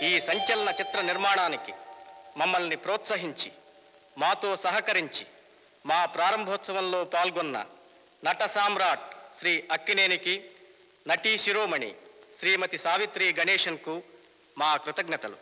ఈ సంచలన చిత్ర నిర్మాణానికి మమ్మల్ని ప్రోత్సహించి మాతో సహకరించి మా ప్రారంభోత్సవంలో పాల్గొన్న నట సామ్రాట్ శ్రీ అక్కినేనికి నటీ శిరోమణి శ్రీమతి సావిత్రి గణేశన్కు మా కృతజ్ఞతలు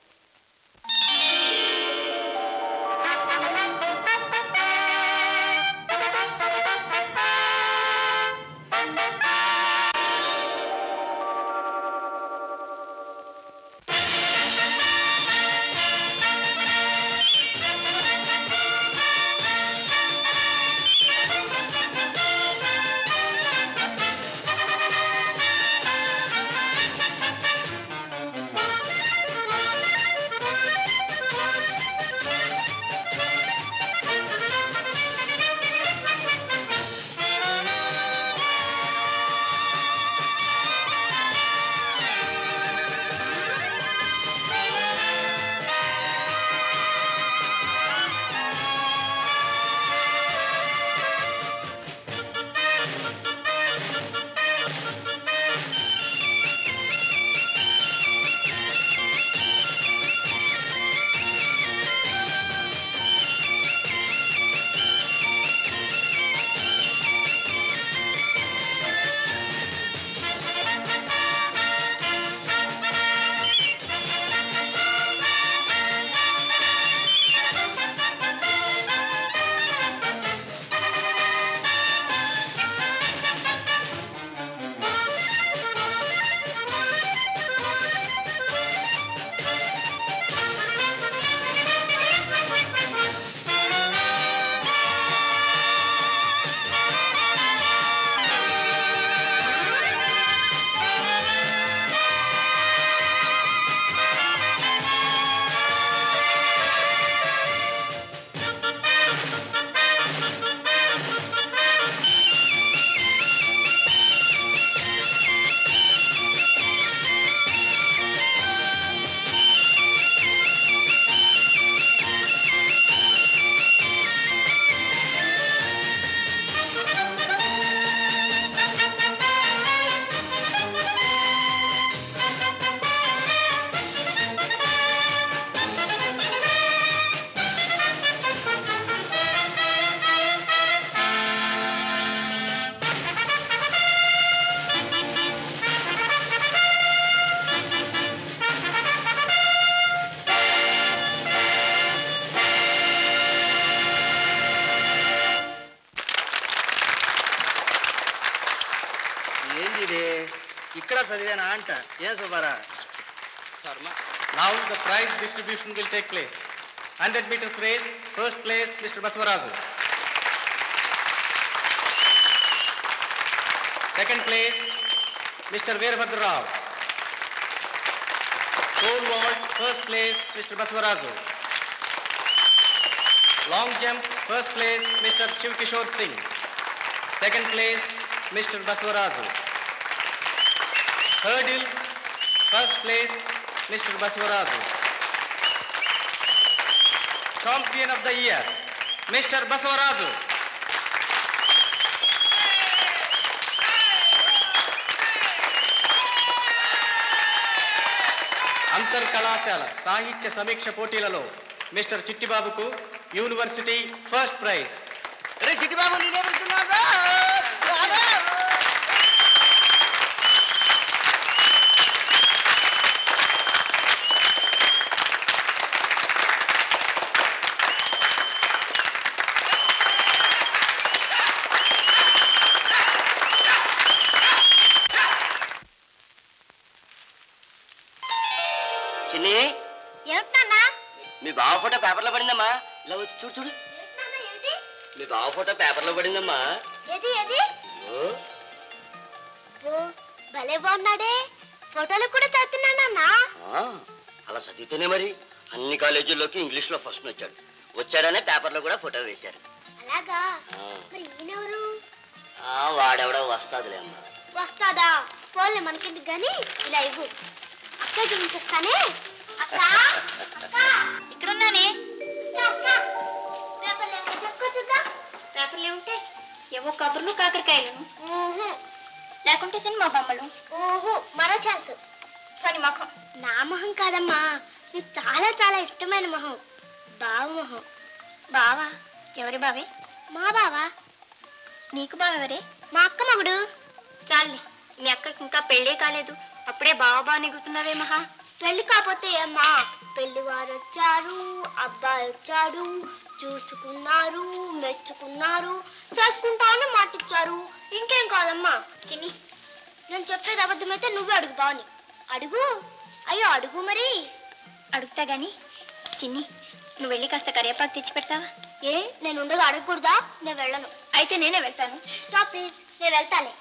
ఏంది ఇది ఇక్కడ చదివానా అంట ఏం సుబ్బారా Now the prize distribution will take place. 100 meters race, first place Mr. Baswarazu. Second place Mr. Veerbhadra Rao. Pole vault, first place Mr. Baswarazu. Long jump, first place Mr. Shiv Kishore Singh. Second place Mr. Baswarazu. Hurdles, first place Mr. Baswarazu. Champion of the year, Mr. Baswarazu. అంతర్ కళాశాల సాహిత్య సమీక్ష పోటీలలో Mister చిట్టిబాబుకు university first prize రే చిట్టిబాబు నేనే వెళ్తున్నారా చిన్ని ఏమిటన్నా మీ బావ ఫోటో పేపర్లో పడిందమ్మా ఇలా వచ్చి చూడు చూడు ఏమిటి మీ బావ ఫోటో పేపర్లో పడిందమ్మా ఏది ఏది ఓ, ఓ భలే బాగున్నాడే ఫోటోలు కూడా చదువుతున్నానన్నా ఆ, అలా చదివితేనే మరి అన్ని కాలేజీల్లోకి ఇంగ్లీష్లో ఫస్ట్ వచ్చాడు వచ్చాడనే పేపర్లో కూడా ఫోటో వేశారు అలాగా ఆ, మరి ఈయనెవరు ఆ, వాడెవడో వస్తాదులే అమ్మా వస్తాదా పోలే మనకెందుకు గాని ఇలా ఇవ్వు అక్క చూపించొస్తానే అక్క అక్క ఇక్కడున్నానే అక్క, అక్క పేపర్లు ఏమైనా చెప్పుకోవచ్చుగా పేపర్లు ఏముంటే ఏవో కబుర్లు కాకరకాయలు ఊహు, లేకుంటే సినిమా బొమ్మలు ఊహు, మరో ఛాన్స్ కానీ ముఖం నా మొహం కాదమ్మా నీకు చాలా చాలా ఇష్టమైన మొహం బావ మొహం బావా ఎవరి బావే మా బావా నీకు బావెవరే మా అక్క మగుడు చాలే మీ అక్కకి ఇంకా పెళ్ళే కాలేదు అప్పుడే బావ బావ నెగుతున్నావే మహా పెళ్లి కాకపోతే అమ్మా పెళ్లి వారు వచ్చారు అబ్బాయి వచ్చాడు చూసుకున్నారు మెచ్చుకున్నారు చేసుకుంటామని మాటిచ్చారు ఇంకేం కాదమ్మా చిన్ని నేను చెప్పేది అబద్ధమైతే నువ్వే అడుగు బావని అడుగు అయ్యో అడుగు మరి అడుగుతా గాని చిన్ని నువ్వు వెళ్ళి కాస్త కరివేపాకు తెచ్చి పెడతావా ఏ నేను ఉండగా అడగకూడదా నేను వెళ్ళను అయితే నేనే వెళ్తాను స్టాప్ ప్లీజ్ నేను వెళ్తాలే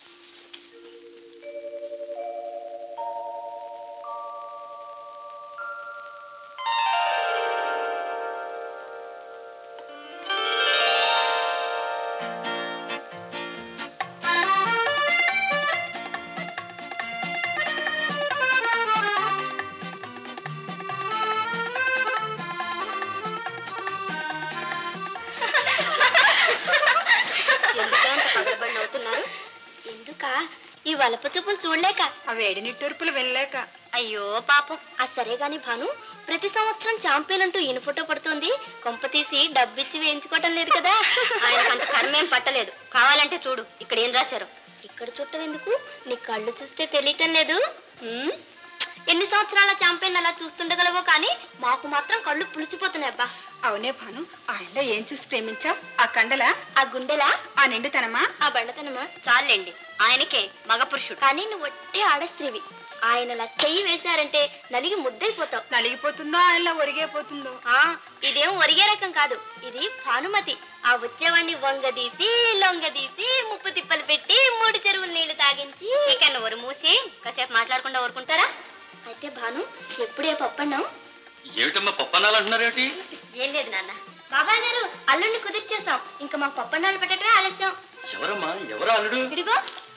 ఎందుకంత పగలబడి నవ్వుతున్నారు ఎందుక ఈ వలప చూపులు చూడలేక ఆ వేడి నిట్టూర్పులు వెళ్ళలేక అయ్యో పాపం ఆ సరే గాని భాను ప్రతి సంవత్సరం ఛాంపియన్ అంటూ ఈయన ఫోటో పడుతుంది కొంప తీసి డబ్బిచ్చి వేయించుకోవటం లేదు కదా ఆయనకు అంత కర్మేం పట్టలేదు కావాలంటే చూడు ఇక్కడ ఏం రాశారు ఇక్కడ చుట్టం ఎందుకు నీ కళ్ళు చూస్తే తెలియటం లేదు ఉమ్, ఎన్ని సంవత్సరాల ఛాంపియన్ అలా చూస్తుండగలవో కానీ మాకు మాత్రం కళ్ళు పులిచిపోతున్నాయి అబ్బా అవునే భాను ఆయనలో ఏం చూసి ప్రేమించా ఆ కండలా ఆ గుండెలా ఆ నిండుతనమా ఆ బండతనమా చాలండి ఆయనకే మగ పురుషుడు కానీ నువ్వు ఒట్టే ఆడస్త్రీవి ఆయనలా చెయ్యి వేశారంటే నలిగి ముద్దైపోతావు నలిగిపోతుందో ఆయనలో ఒరిగైపోతుందో ఆ ఇదేం ఒరిగే రకం కాదు ఇది భానుమతి ఆ వచ్చేవాడిని వంగదీసి లొంగదీసి ముప్పు తిప్పలు పెట్టి మూడు చెరువులు నీళ్లు తాగించి ఇక నువ్వు మూసి కాసేపు మాట్లాడకుండా ఊరుకుంటారా అయితే భాను ఎప్పుడే పప్పన్నావు ఏమిటమ్మా పప్పన్నాలు అంటున్నారు ఏమిటి ఏం లేదు నాన్న బాబాయ్ గారు అల్లుడిని కుదిర్చేసాం ఇంకా మాకు పప్పన్నాలు పెట్టడమే ఆలస్యం ఎవరమ్మా ఎవరు అల్లుడు ఇదిగో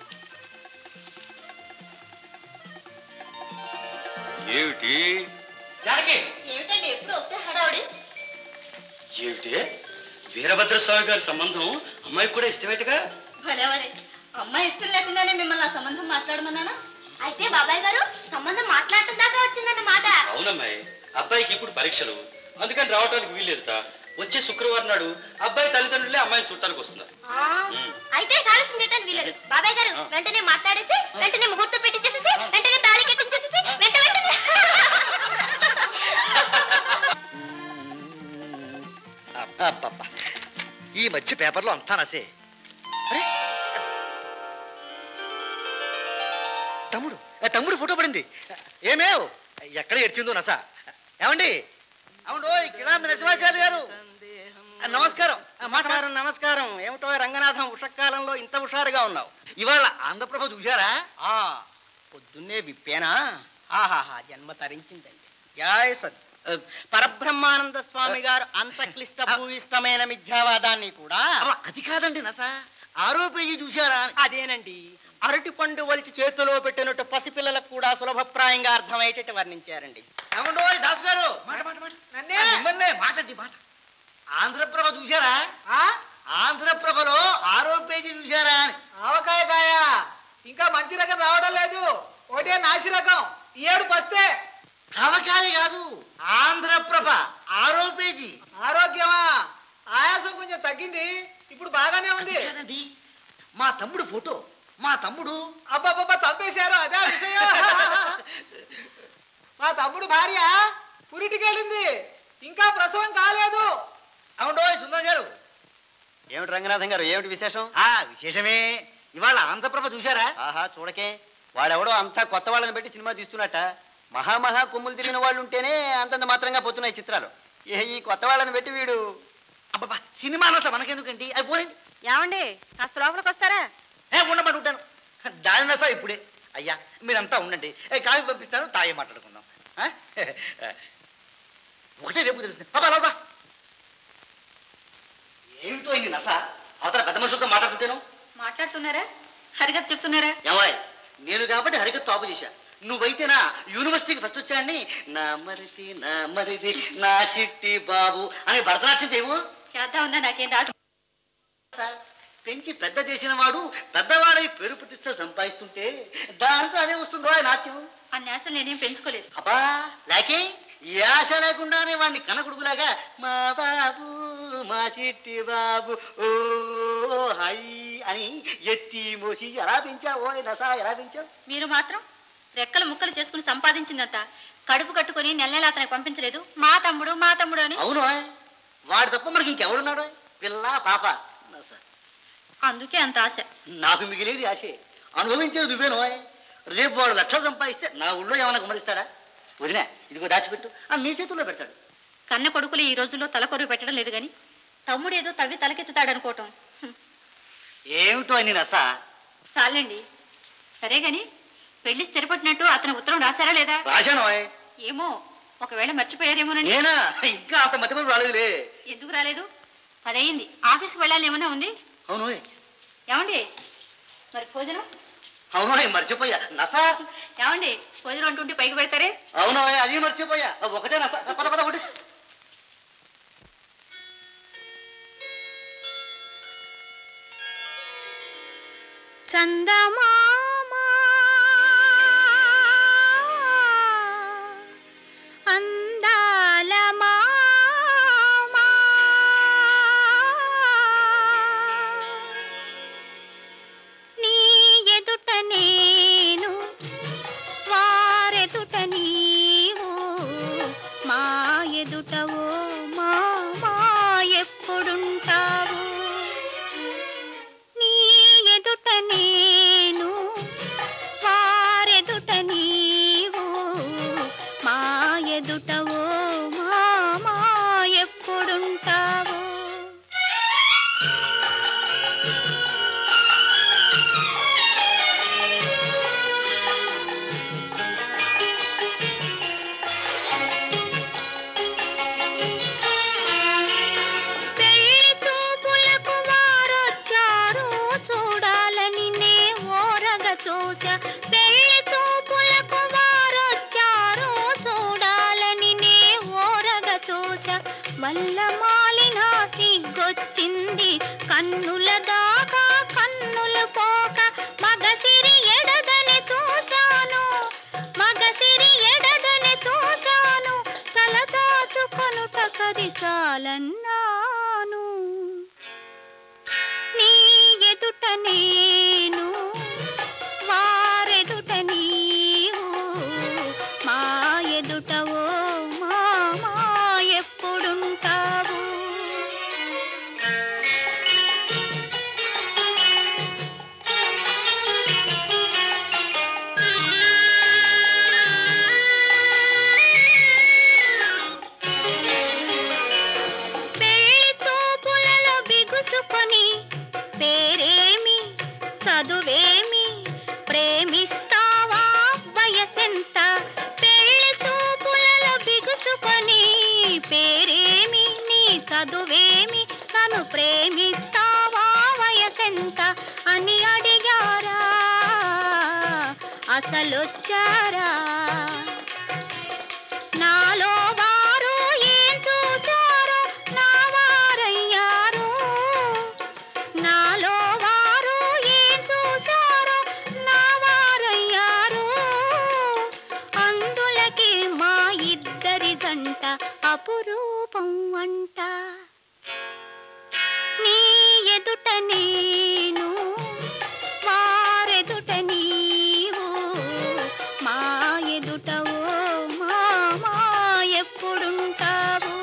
ఏమిటి జానకి ఏమిటండి ఎప్పుడు ఒకటే హడావుడి ఏమిటి వీరభద్ర స్వామి గారి సంబంధం అమ్మాయికి కూడా ఇష్టమేటగా భలేవరే అమ్మాయి ఇష్టం లేకుండానే మిమ్మల్ని ఆ సంబంధం మాట్లాడమన్నానా అయితే బాబాయ్ గారు సంబంధం మాట్లాడటం దాకా వచ్చిందన్నమాట అవునమ్మాయి అబ్బాయికి ఇప్పుడు పరీక్షలు అందుకని రావడానికి వీల్లేదుట వచ్చే శుక్రవారం నాడు అబ్బాయి తల్లిదండ్రులే అమ్మాయిని చూడటానికి వస్తున్నారు ఆ, అయితే కాలుష్యం చేయడానికి వీలేదు బాబాయ్ గారు ఆ. వెంటనే మాట్లాడేసి వెంటనే ముహూర్తం పెట్టించేసేసి వెంటనే తాళి కట్టించేసేసి వెంట వెంటనే అబ్బబ్బా. ఈ మధ్య పేపర్లో అంతా నసే అరే తమ్ముడు ఆ తమ్ముడు ఫోటో పడింది ఏమేవ్ ఎక్కడ ఎడిచిందో నస ఏమండి అవును కిలాంబి నరసింహాచార్య గారు ఆ, నమస్కారం ఆ, మాట- నమస్కారం నమస్కారం ఏమిటో రంగనాథం ఉషకాలంలో ఇంత హుషారుగా ఉన్నావు ఇవాళ ఆంధ్రప్రభ చూశారా ఆ పొద్దున్నే విప్పేనా ఆహాహా జన్మ తరించిందండి జయ సత్ పరబ్రహ్మానంద స్వామి గారు అంత క్లిష్ట భూయిష్టమైన మిథ్యావాదాన్ని కూడా అవ్వ, అది కాదండి నస ఆరో పేజీ చూశారా అని. అదేనండి అరటి పండు వలిచి చేతిలో పెట్టినట్టు పసిపిల్లలకు కూడా సులభప్రాయంగా అర్థమయ్యేటట్టు వర్ణించారండి ఏమండో దాస్ గారు మాట మాట మాట ఆ, మిమ్మల్నే మాటండి మాట ఆంధ్రప్రభ చూశారా ఆంధ్రప్రభలో ఆరో పేజీ చూశారా అని ఆవకాయ కాయ ఇంకా మంచి రకం రావడం లేదు ఒకటే నాసి రకం ఈ ఏడు పస్తే ఆవకాయ కాదు ఆంధ్రప్రభ ఆరో పేజీ ఆరోగ్యమా ఆయాసం కొంచెం తగ్గింది ఇప్పుడు బాగానే ఉంది అది కాదండి మా తమ్ముడు ఫోటో మా తమ్ముడు అబ్బాబ్బా చంపేశారు అదే విషయం మా తమ్ముడు భార్య పురిటికెళ్ళింది ఇంకా ప్రసవం కాలేదు అవునో సుందర్ గారు ఏమిటి రంగనాథం గారు ఏమిటి విశేషం ఆ విశేషమే ఇవాళ ఆంధ్రప్రభ చూశారా ఆహా చూడకే వాడెవడో అంతా కొత్త వాళ్ళని పెట్టి సినిమా తీస్తున్నట్ట మహామహా కొమ్ములు తిరిగిన వాళ్ళు ఉంటేనే అంతంత మాత్రంగా పోతున్నాయి చిత్రాలు ఏ ఈ కొత్త వాళ్ళని పెట్టి వీడు అబ్బబ్బా సినిమాలు అసలు మనకెందుకండి అది పోనండి ఏమండి కాస్త లోపలికి వస్తారా ఏ ఉండమని ఉంటాను దాని నస ఇప్పుడే అయ్యా మీరంతా ఉండండి ఏ కాఫీ పంపిస్తాను తాగే మాట్లాడుకుందాం ఆ? ఒకటే రేపు తెలుస్తుంది బాబా లోపా ఏమిటో ఇది నస అవతల పెద్ద మనుషులతో మాట్లాడుతుంటేను మాట్లాడుతున్నారా హరిగా చెప్తున్నారా ఏమాయ్ నేను కాబట్టి హరికత్ తాపు చేశా నువ్వైతేనా యూనివర్సిటీకి ఫస్ట్ వచ్చాయని నా మరిది నా మరిది నా చిట్టి బాబు అని భరతనాట్యం చేయవు చేద్దాం ఉన్నా నాకేం రాదు పెంచి పెద్ద చేసిన వాడు పెద్దవాడై పేరు ప్రతిష్ట సంపాదిస్తుంటే దాంతో అదే వస్తుందో ఆ నాట్యం ఆ నేస నేనేం పెంచుకోలేదు అబ్బా లేకే ఈ ఆశ లేకుండానే వాడిని కనకొడుకులాగా మా బాబు మా చిట్టి బాబు ఓ హై అని ఎత్తి మోసి ఎలా పెంచావో నసా ఎలా పెంచావు మీరు మాత్రం రెక్కలు ముక్కలు చేసుకుని సంపాదించిందంత కడుపు కట్టుకుని నెల నెల అతనికి పంపించలేదు మా తమ్ముడు మా తమ్ముడు అని అవును వాడు తప్ప మనకి ఇంకెవడున్నాడు పిల్ల పాప నస. అందుకే అంత ఆశ నాకు మిగిలేది ఆశే అనుభవించేది నువ్వేనో రేపు వాడు లక్షలు సంపాదిస్తే నా ఊళ్ళో ఏమైనా గుమరిస్తాడా వదినా ఇదిగో దాచిపెట్టు ఆ నీ చేతుల్లో పెడతాడు కన్న కొడుకులు ఈ రోజుల్లో తలకొరువు పెట్టడం లేదు గాని తమ్ముడు ఏదో తవ్వి తలకెత్తుతాడనుకోవటం హ్మ్. ఏమిటో అని నస చాలండి సరే గాని పెళ్లి స్థిరపడినట్టు అతను ఉత్తరం రాశారా లేదా రాశాను ఏమో ఒకవేళ మర్చిపోయారేమోనండి నేనా ఇంకా అంత మధ్య రాలేదులే ఎందుకు రాలేదు పదయింది ఆఫీస్కి వెళ్ళాలి ఏమైనా ఉంది అవును ఏమండి మరి భోజనం అవును మర్చిపోయా నస ఏమండి భోజనం అంటుంటే పైకి పెడతారే అవును అది మర్చిపోయా ఒకటే నస పద పద ఒకటి చందమామా అందాల మామా నీ ఎదుట నేను వారెదుట నీవు మా ఎదుటవో మామా ఎప్పుడుంటావు నీ ఎదుట నేను వారెదుట నీవు మా ఎదుటవో మామా ఎప్పుడుంటావు పెళ్లి చూపులకు వారొచ్చారు చూడాలని నే ఓరగ చూసా పెళ్లి చూపులకు వారొచ్చారు చూడాలని నే ఓరగ చూసా వల్ల మాలిన సిగ్గొచ్చింది కన్నుల దాకా కన్నులు పోక మగసిరి ఎడదని చూశాను మగసిరి ఎడదని చూశాను తల దాచుకొనుట కది చాలన్నాను నీ ఎదుట నేను వారెదుట నీవు మా ఎదుటవో మామా ఎప్పుడుంటావు పెళ్లి చూపులలో బిగుసుకొని పేరేమి చదువేమి ప్రేమిస్తావా వయసెంత పెళ్లి చూపులలో బిగుసుకొని పేరేమి నీ చదువేమి నన్ను ప్రేమిస్తావా వయసెంత అని అడిగారా అసలొచ్చారా నాలో వారు ఏం చూశారో నా వారయ్యారు నాలో వారు ఏం చూశారో నా వారయ్యారు అందులకి మా ఇద్దరి జంట అపురూపం అంట నీ ఎదుట నేను వారెదుట నీవు మా ఎదుట ఓ మామా ఎప్పుడుంటావు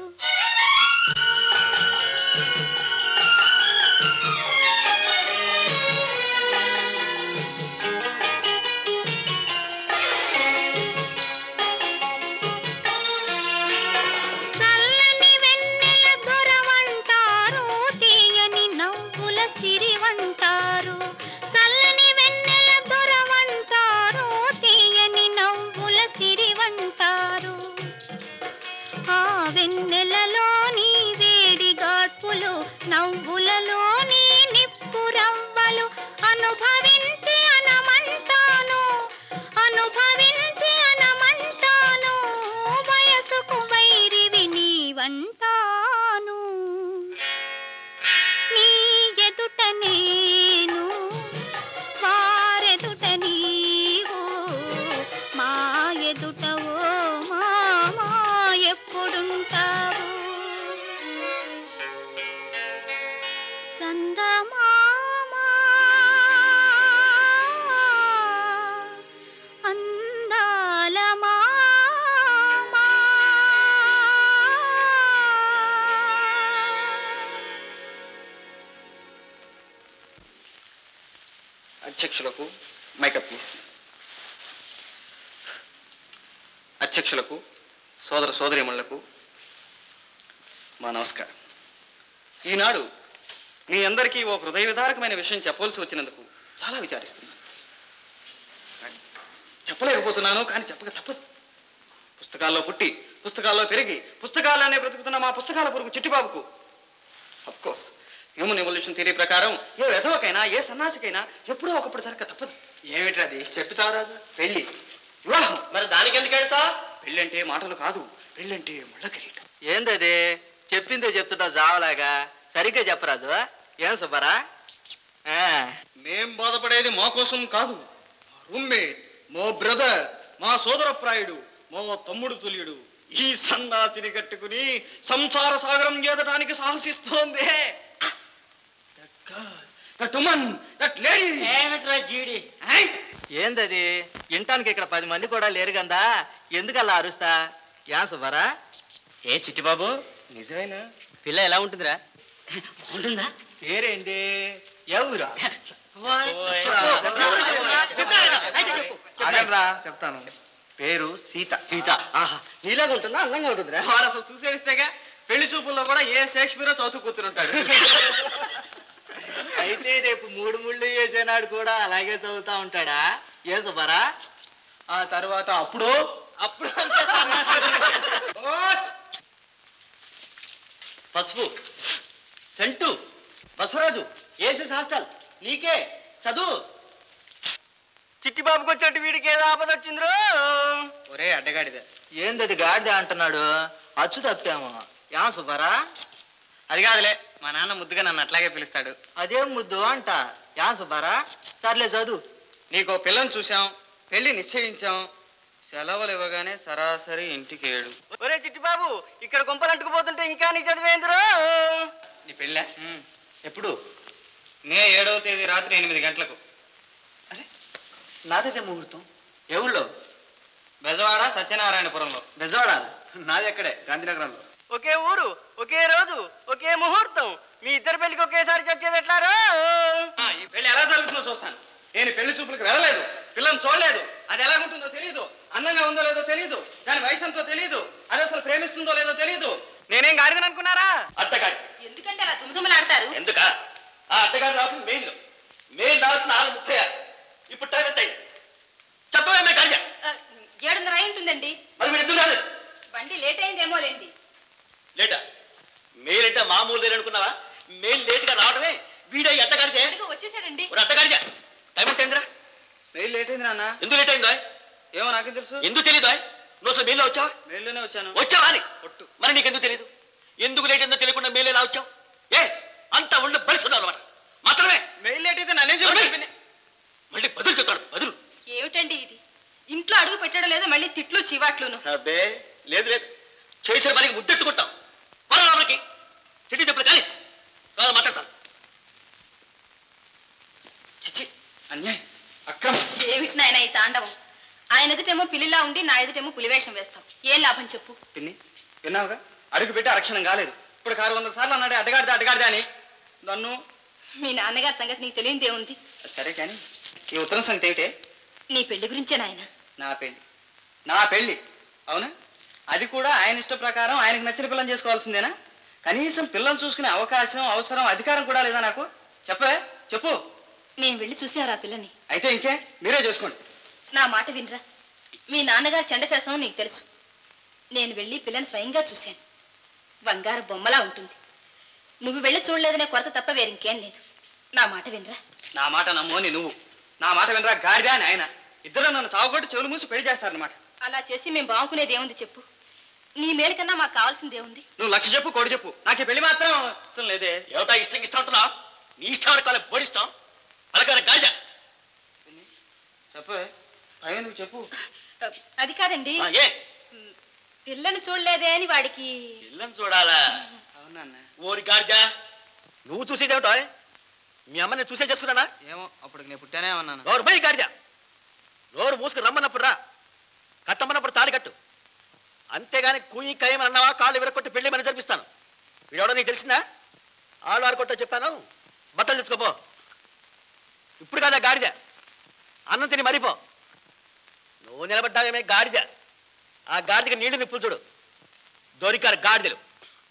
చల్లని వెన్నెల దొరవంటారు తీయని నవ్వుల సిరివంటారు చల్లని వెన్నెల దొరవంటారు తీయని నవ్వుల సిరివంటారు ఆ వెన్నెలలోని వేడి గాడ్పులు నవ్వులలోని నిప్పురవ్వలు అనుభవించి అనమంటాను అనుభవించి అనమంటాను వయసుకు వైరివి నీవంటాను నీ ఎదుట చందమామా అందాల మామా అధ్యక్షులకు మైకప్ ప్లీజ్ అధ్యక్షులకు సోదర సోదరిమణులకు మా నమస్కారం ఈనాడు మీ అందరికీ ఓ హృదయ విదారకమైన విషయం చెప్పవలసి వచ్చినందుకు చాలా విచారిస్తున్నాను చెప్పలేకపోతున్నాను కానీ చెప్పక తప్పదు పుస్తకాల్లో పుట్టి పుస్తకాల్లో పెరిగి పుస్తకాలనే బ్రతుకుతున్న మా పుస్తకాల పురుగు చిట్టిబాబుకు కోర్స్ హ్యూమన్ ఎవల్యూషన్ థియరీ ప్రకారం ఏ వెధవకైనా ఏ సన్నాసికైనా ఎప్పుడో ఒకప్పుడు జరగక తప్పదు ఏమిటది చెప్పి చావరాదు పెళ్లి వివాహం మరి దానికి ఎందుకు వెళ్తా పెళ్ళంటే మాటలు కాదు పెళ్ళంటే ముళ్ళ కిరీటం ఏందది చెప్పిందే చెప్తుంటా జావలాగా సరిగ్గా చెప్పరాదు ఏం సుబ్బారా ఆ, మేం బాధపడేది మా కోసం కాదు మా రూమ్మేట్ మా బ్రదర్ మా సోదరప్రాయుడు మా తమ్ముడు తుల్యుడు ఈ సన్నాసిని కట్టుకుని సంసార సాగరం చేదటానికి సాహసిస్తోంది ఏమిట్రా జీడి ఏందది వినటానికి ఇక్కడ పది మంది కూడా లేరు కదా ఎందుకు అలా అరుస్తా ఏం సుబ్బారా ఏ చిట్టిబాబు నిజమేనా పిల్ల ఎలా ఉంటుందిరా బాగుంటుందా పేరేంటి ఎవరా ఆగండ్రా, చెప్తాను పేరు సీత సీత ఆహా నీలాగా ఉంటుందా అందంగా ఉంటుందిరా వాడు అసలు చూసేస్తేగా పెళ్లి చూపుల్లో కూడా ఏ షేక్స్పియరో చదువు కూర్చుని ఉంటాడు అయితే రేపు మూడు ముళ్ళు వేసేనాడు కూడా అలాగే చదువుతా ఉంటాడా ఏం సుబ్బారా ఆ తర్వాత అప్పుడు అప్పుడు పసుపు సెంటు బసవరాజు ఏసి హాస్టల్ నీకే చదువు చిట్టిబాబుకి వచ్చేటి వీడికి ఏదో ఆపద వచ్చిందిరో ఒరే అడ్డగాడిద ఏందది గాడిద అంటున్నాడు అచ్చు తప్పాము యా సుబ్బారా అది కాదులే మా నాన్న ముద్దుగా నన్ను అట్లాగే పిలుస్తాడు అదేం ముద్దు అంట యా సుబ్బారా సర్లే చదువు నీకో పిల్లని చూసాం పెళ్లి నిశ్చయించాం సెలవులు ఇవ్వగానే సరాసరి ఇంటికి ఏడు ఒరే చిట్టిబాబు ఇక్కడ గుంపలు అంటుకుపోతుంటే ఇంకా నీ చదివేంద్రో నీ పెళ్ళ ఎప్పుడు మే ఏడవ తేదీ రాత్రి ఎనిమిది గంటలకు నాదైతే ముహూర్తం ఎవళ్ళో బెజవాడ సత్యనారాయణపురంలో బెజవాడ నాది ఎక్కడే గాంధీనగరంలో ఒకే ఊరు ఒకే రోజు ఒకే ముహూర్తం మీ ఇద్దరు పెళ్లికి ఒకేసారి చచ్చేది ఎట్లారో ఆ, ఈ పెళ్లి ఎలా జరుగుతుందో చూస్తాను నేను పెళ్లి చూపులకు వెళ్ళలేదు పిల్లని చూడలేదు అది ఎలా ఉంటుందో తెలియదు అందంగా ఉందో లేదో తెలియదు దాని వయసు ఎంతో తెలియదు అది అసలు ప్రేమిస్తుందో లేదో తెలియదు నేనేం గాడిదని అనుకున్నారా అత్తగాడి ఎందుకంటే అలా తుమ్ముతుమ్మలాడతారు ఎందుక ఆ అత్తగాడు రాసిన మెయిల్ మెయిల్ రాసిన నాలుగు ముప్పై ఆరు ఇప్పుడు టైం ఎంత అయింది చెప్పవేమే కాజ ఆ, ఏడున్నర అయి ఉంటుందండి మరి మీరు ఎందుకు రాలేదు బండి లేట్ అయిందేమో లేండి లేటా మెయిల్ అంటే మామూలు లేరు అనుకున్నావా మెయిల్ లేట్ గా రావడమే వీడే ఈ అత్తగాడితే అదిగో వచ్చేసాడండి ఒక అత్తగాడిగా టైం ఎంత అయిందిరా పెళ్లి లేట్ అయింది నాన్న ఎందుకు లేట్ అయిందో ఏమో నాకేం తెలుసు ఎందుకు తెలీదు నువ్వు అసలు మెయిల్లో వచ్చావా మెయిల్లోనే వచ్చాను వచ్చావా అని మరి నీకెందుకు తెలియదు ఎందుకు లేట్ అయిందో తెలియకుండా మెయిల్ ఎలా వచ్చావు ఏ అంత ఒళ్ళు బలిసున్నావు అనమాట మాత్రమే మెయిల్ లేట్ అయితే నన్నేం చెప్పి మళ్ళీ బదులు చెప్తాడు బదులు ఏమిటండి ఇది ఇంట్లో అడుగు పెట్టడం లేదు మళ్ళీ తిట్లు చివాట్లును అబ్బే లేదు లేదు చేసిన పనికి ముద్దెట్టుకుంటాం మనకి చెట్టి చెప్పడు కానీ కాదు మాట్లాడతాను చిచి అన్యాయం అక్రమం ఏమిటి నాయన ఈ తాండవం ఆయన ఎదుటేమో పిల్లిలా ఉండి నా ఎదుటేమో పులివేషం వేస్తాం ఏం లాభం చెప్పు పిన్ని విన్నావుగా అడుగు పెట్టి అరక్షణం కాలేదు ఇప్పుడు ఆరు వందల సార్లు అన్నాడే అడ్డగాడితే అడ్డగాడితే అని నన్ను మీ నాన్నగారి సంగతి నీకు తెలియదే ఉంది సరే కానీ ఈ ఉత్తరం సంగతి ఏమిటే నీ పెళ్లి గురించే నాయన నా పెళ్లి నా పెళ్లి అవునా అది కూడా ఆయన ఇష్ట ప్రకారం ఆయనకు నచ్చిన పిల్లని చేసుకోవాల్సిందేనా కనీసం పిల్లని చూసుకునే అవకాశం అవసరం అధికారం కూడా లేదా నాకు చెప్పే చెప్పు మేము వెళ్ళి చూసారా పిల్లని అయితే ఇంకే మీరే చేసుకోండి నా మాట వినరా మీ నాన్నగారి చండశాసనం నీకు తెలుసు నేను వెళ్ళి పిల్లని స్వయంగా చూశాను బంగారు బొమ్మలా ఉంటుంది నువ్వు వెళ్ళి చూడలేదనే కొరత తప్ప వేరింకేం లేదు నా మాట వినరా నా మాట నమ్మోని నువ్వు నా మాట వినరా గాడిదా అని ఆయన ఇద్దరు నన్ను చావుకొట్టి చెవులు మూసి పెళ్లి చేస్తారనమాట అలా చేసి మేము బాగుకునేది ఏముంది చెప్పు నీ మేలు కన్నా మాకు కావాల్సింది ఏముంది నువ్వు లక్ష చెప్పు కోడి చెప్పు నాకు ఈ పెళ్లి మాత్రం ఇష్టం లేదే ఏమిటా ఇష్టం ఇష్టం అంటున్నా నీ ఇష్టం అనుకోవాలి బోడిస్తాం అలాగే గాజ చెప్పే భయం ఎందుకు చెప్పు అది కాదండి ఆ, ఏ పిల్లని చూడలేదే అని వాడికి పిల్లని చూడాలా అవునా ఓరి గాడిద నువ్వు చూసేదేమిటో మీ అమ్మని చూసే చేసుకున్నానా ఏమో అప్పటికి నేను పుట్టానే ఉన్నాను నోరు పోయి గాడిద నోరు మూసుకు రమ్మన్నప్పుడు రా కట్టమన్నప్పుడు తాళి కట్టు అంతేగాని కుయ్యి కయ్యమని అన్నావా కాళ్ళు విరగొట్టి పెళ్లి మని జరిపిస్తాను వీడెవడో నీకు తెలిసిందా ఆళ్ళు ఆడుకొట్టో చెప్పాను బట్టలు తెచ్చుకోపో ఇప్పుడు కాదా గాడిద అన్నం తిని మరిపో నువ్వు నిలబడ్డావేమే గాడిద ఆ గాడిదకి నీళ్లు నిప్పులు చూడు దొరికారు గాడిదలు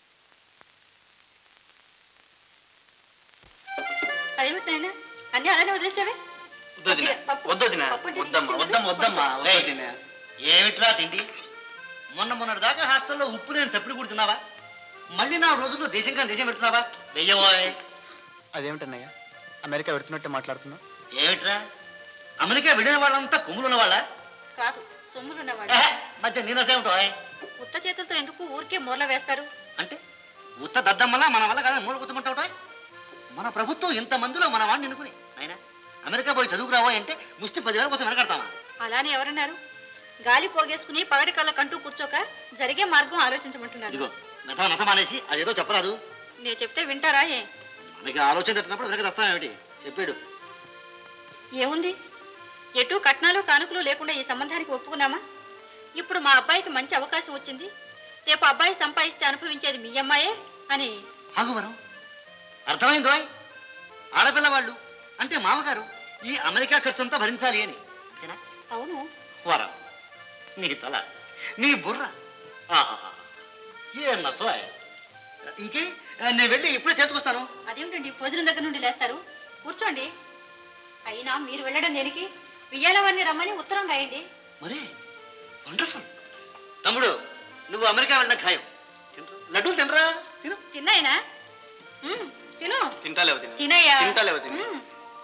అదేమిటి నాయనా అన్ని అలానే వదిలేసావే వద్దొదినా పప్పు- వద్దొదినా పప్పు చేసి వద్దమ్మా ఇచ్చింది. వద్దమ్మా వద్దమ్మా వద్దొదినా ఏమిట్రా తిండి మొన్న మొన్నటి దాకా హాస్టల్లో ఉప్పు నేను చప్పుడు కుడుతున్నావా మళ్ళీ నా రోజుల్లో దేశంగా దేశం పెడుతున్నావా వెయ్యబోయ్ అదేమిటన్నయ్య అమెరికా పెడుతున్నట్టే మాట్లాడుతున్నా ఏమిట్రా అమెరికా వెళ్ళిన వాళ్ళంతా కొమ్ములు ఉన్నవాళ్ళ కాదు సొమ్ములున్నవాడు మధ్య నేనసేమిటోయ్ ఉత్త చేతులతో ఎందుకు ఊరికే మూల వేస్తారు అంటే ఉత్త దద్దమ్మల మన వల్ల కదా మూల కుట్టుకుంటావుటాయ్ మన ప్రభుత్వం ఇంత మందిలో మన వాడిని ఎన్నుకుని ఆయన అమెరికా పోయి చదువుకురావో అంటే ముష్టి పదివేల కోసం వెనకడతామా అలానే ఎవరన్నారు గాలి పోగేసుకుని పగటి కళ్ళ కంటూ కూర్చోక జరిగే మార్గం ఆలోచించమంటున్నారు ఇదిగో నట నట మానేసి అదేదో చెప్పరాదు నేను చెప్తే వింటారా ఏ మనకి ఆలోచన తట్టినప్పుడు వెనక తెస్తామేమిటి చెప్పాడు ఏముంది ఎటు కట్నాలు కానుకలు లేకుండా ఈ సంబంధానికి ఒప్పుకున్నామా ఇప్పుడు మా అబ్బాయికి మంచి అవకాశం వచ్చింది రేపు అబ్బాయి సంపాదిస్తే అనుభవించేది మీ అమ్మాయే అని ఆగు వరం అర్థమైందో ఆడపిల్ల వాళ్ళు అంటే మామగారు ఈ అమెరికా ఖర్చంతా భరించాలి అని అంతేనా అవును వరం నీ తల నీ బుర్ర ఆహాహా. ఏ నసో ఇంకే నేను వెళ్ళి ఇప్పుడే చేసుకొస్తాను అదేమిటండి భోజనం దగ్గర నుండి లేస్తారు కూర్చోండి అయినా మీరు వెళ్ళడం దేనికి వియ్యాలవారిని రమ్మని ఉత్తరం రాయండి మరే వండర్ఫుల్ తమ్ముడు నువ్వు అమెరికా వెళ్ళిన ఖాయం తినరా? లడ్డూలు తినరా తిను తిన్నాయినా ఉమ్, తిను తింటాలే వదిన తినయ్యా తింటాలే వదిన ఉమ్.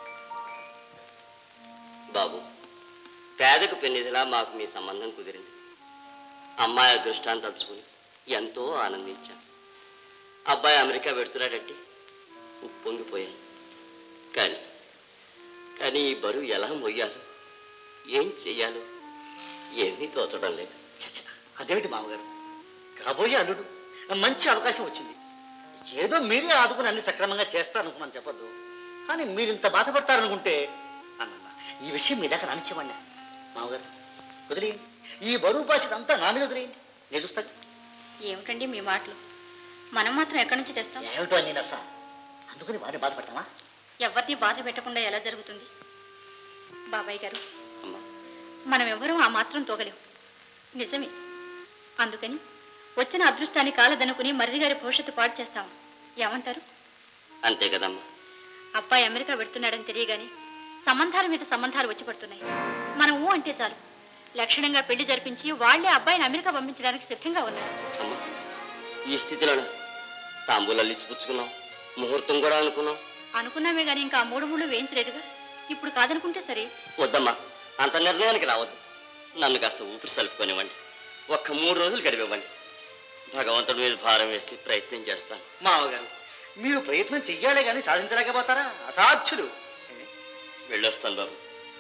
బాబు పేదకు పెన్నిదిలా మాకు మీ సంబంధం కుదిరింది అమ్మాయి అదృష్టాన్ని తలుచుకుని ఎంతో ఆనందించాను అబ్బాయి అమెరికా పెడుతున్నాడంటే ఉప్పొంగిపోయాను కానీ కానీ ఈ బరువు ఎలా మొయ్యాలో ఏం చెయ్యాలో ఏమీ తోచడం లేదు అదేమిటి మామగారు కాబోయే అల్లుడు మంచి అవకాశం వచ్చింది ఏదో మీరే ఆదుకుని అన్ని సక్రమంగా చేస్తారనుకున్నాను చెప్పొద్దు కానీ మీరు ఇంత బాధపడతారనుకుంటే అన్న ఈ విషయం మీ దగ్గర అనిచ్చేవాడిని మామగారు వదిలేయండి ఈ బరువు బాధ్యత అంతా నా మీద వదిలేయండి నేను చూస్తాను ఏమిటండి మీ మాటలు మనం మాత్రం ఎక్కడి నుంచి తెస్తాం ఏమిటో నేను అసలు అందుకని వారిని బాధపడతామా ఎవరిని బాధ పెట్టకుండా ఎలా జరుగుతుంది బాబాయ్ గారు అమ్మా మనం ఎవరూ ఆ మాత్రం తోగలేం నిజమే అందుకని వచ్చిన అదృష్టాన్ని కాలదనుకుని మరిది గారి భవిష్యత్తు పాడు చేస్తాం ఏమంటారు అంతే కదమ్మా అబ్బాయి అమెరికా పెడుతున్నాడని తెలియగానే సంబంధాల మీద సంబంధాలు వచ్చి పడుతున్నాయి మనం ఊ అంటే చాలు లక్షణంగా పెళ్లి జరిపించి వాళ్లే అబ్బాయిని అమెరికా పంపించడానికి సిద్ధంగా ఉన్నారు అమ్మా ఈ స్థితిలో తాంబూలాలు ఇచ్చి పుచ్చుకున్నాం ముహూర్తం కూడా అనుకున్నాం అనుకున్నామే గాని ఇంకా ఆ మూడు మూడు వేయించలేదుగా ఇప్పుడు కాదనుకుంటే సరే వద్దమ్మా అంత నిర్ణయానికి రావద్దు నన్ను కాస్త ఊపిరి సలుపుకొనివ్వండి ఒక్క మూడు రోజులు గడిపివ్వండి భగవంతుడి మీద భారం వేసి ప్రయత్నం చేస్తాను మామగారు మీరు ప్రయత్నం చెయ్యాలే కానీ సాధించలేకపోతారా అసాధ్యులు వెళ్ళొస్తాను బాబు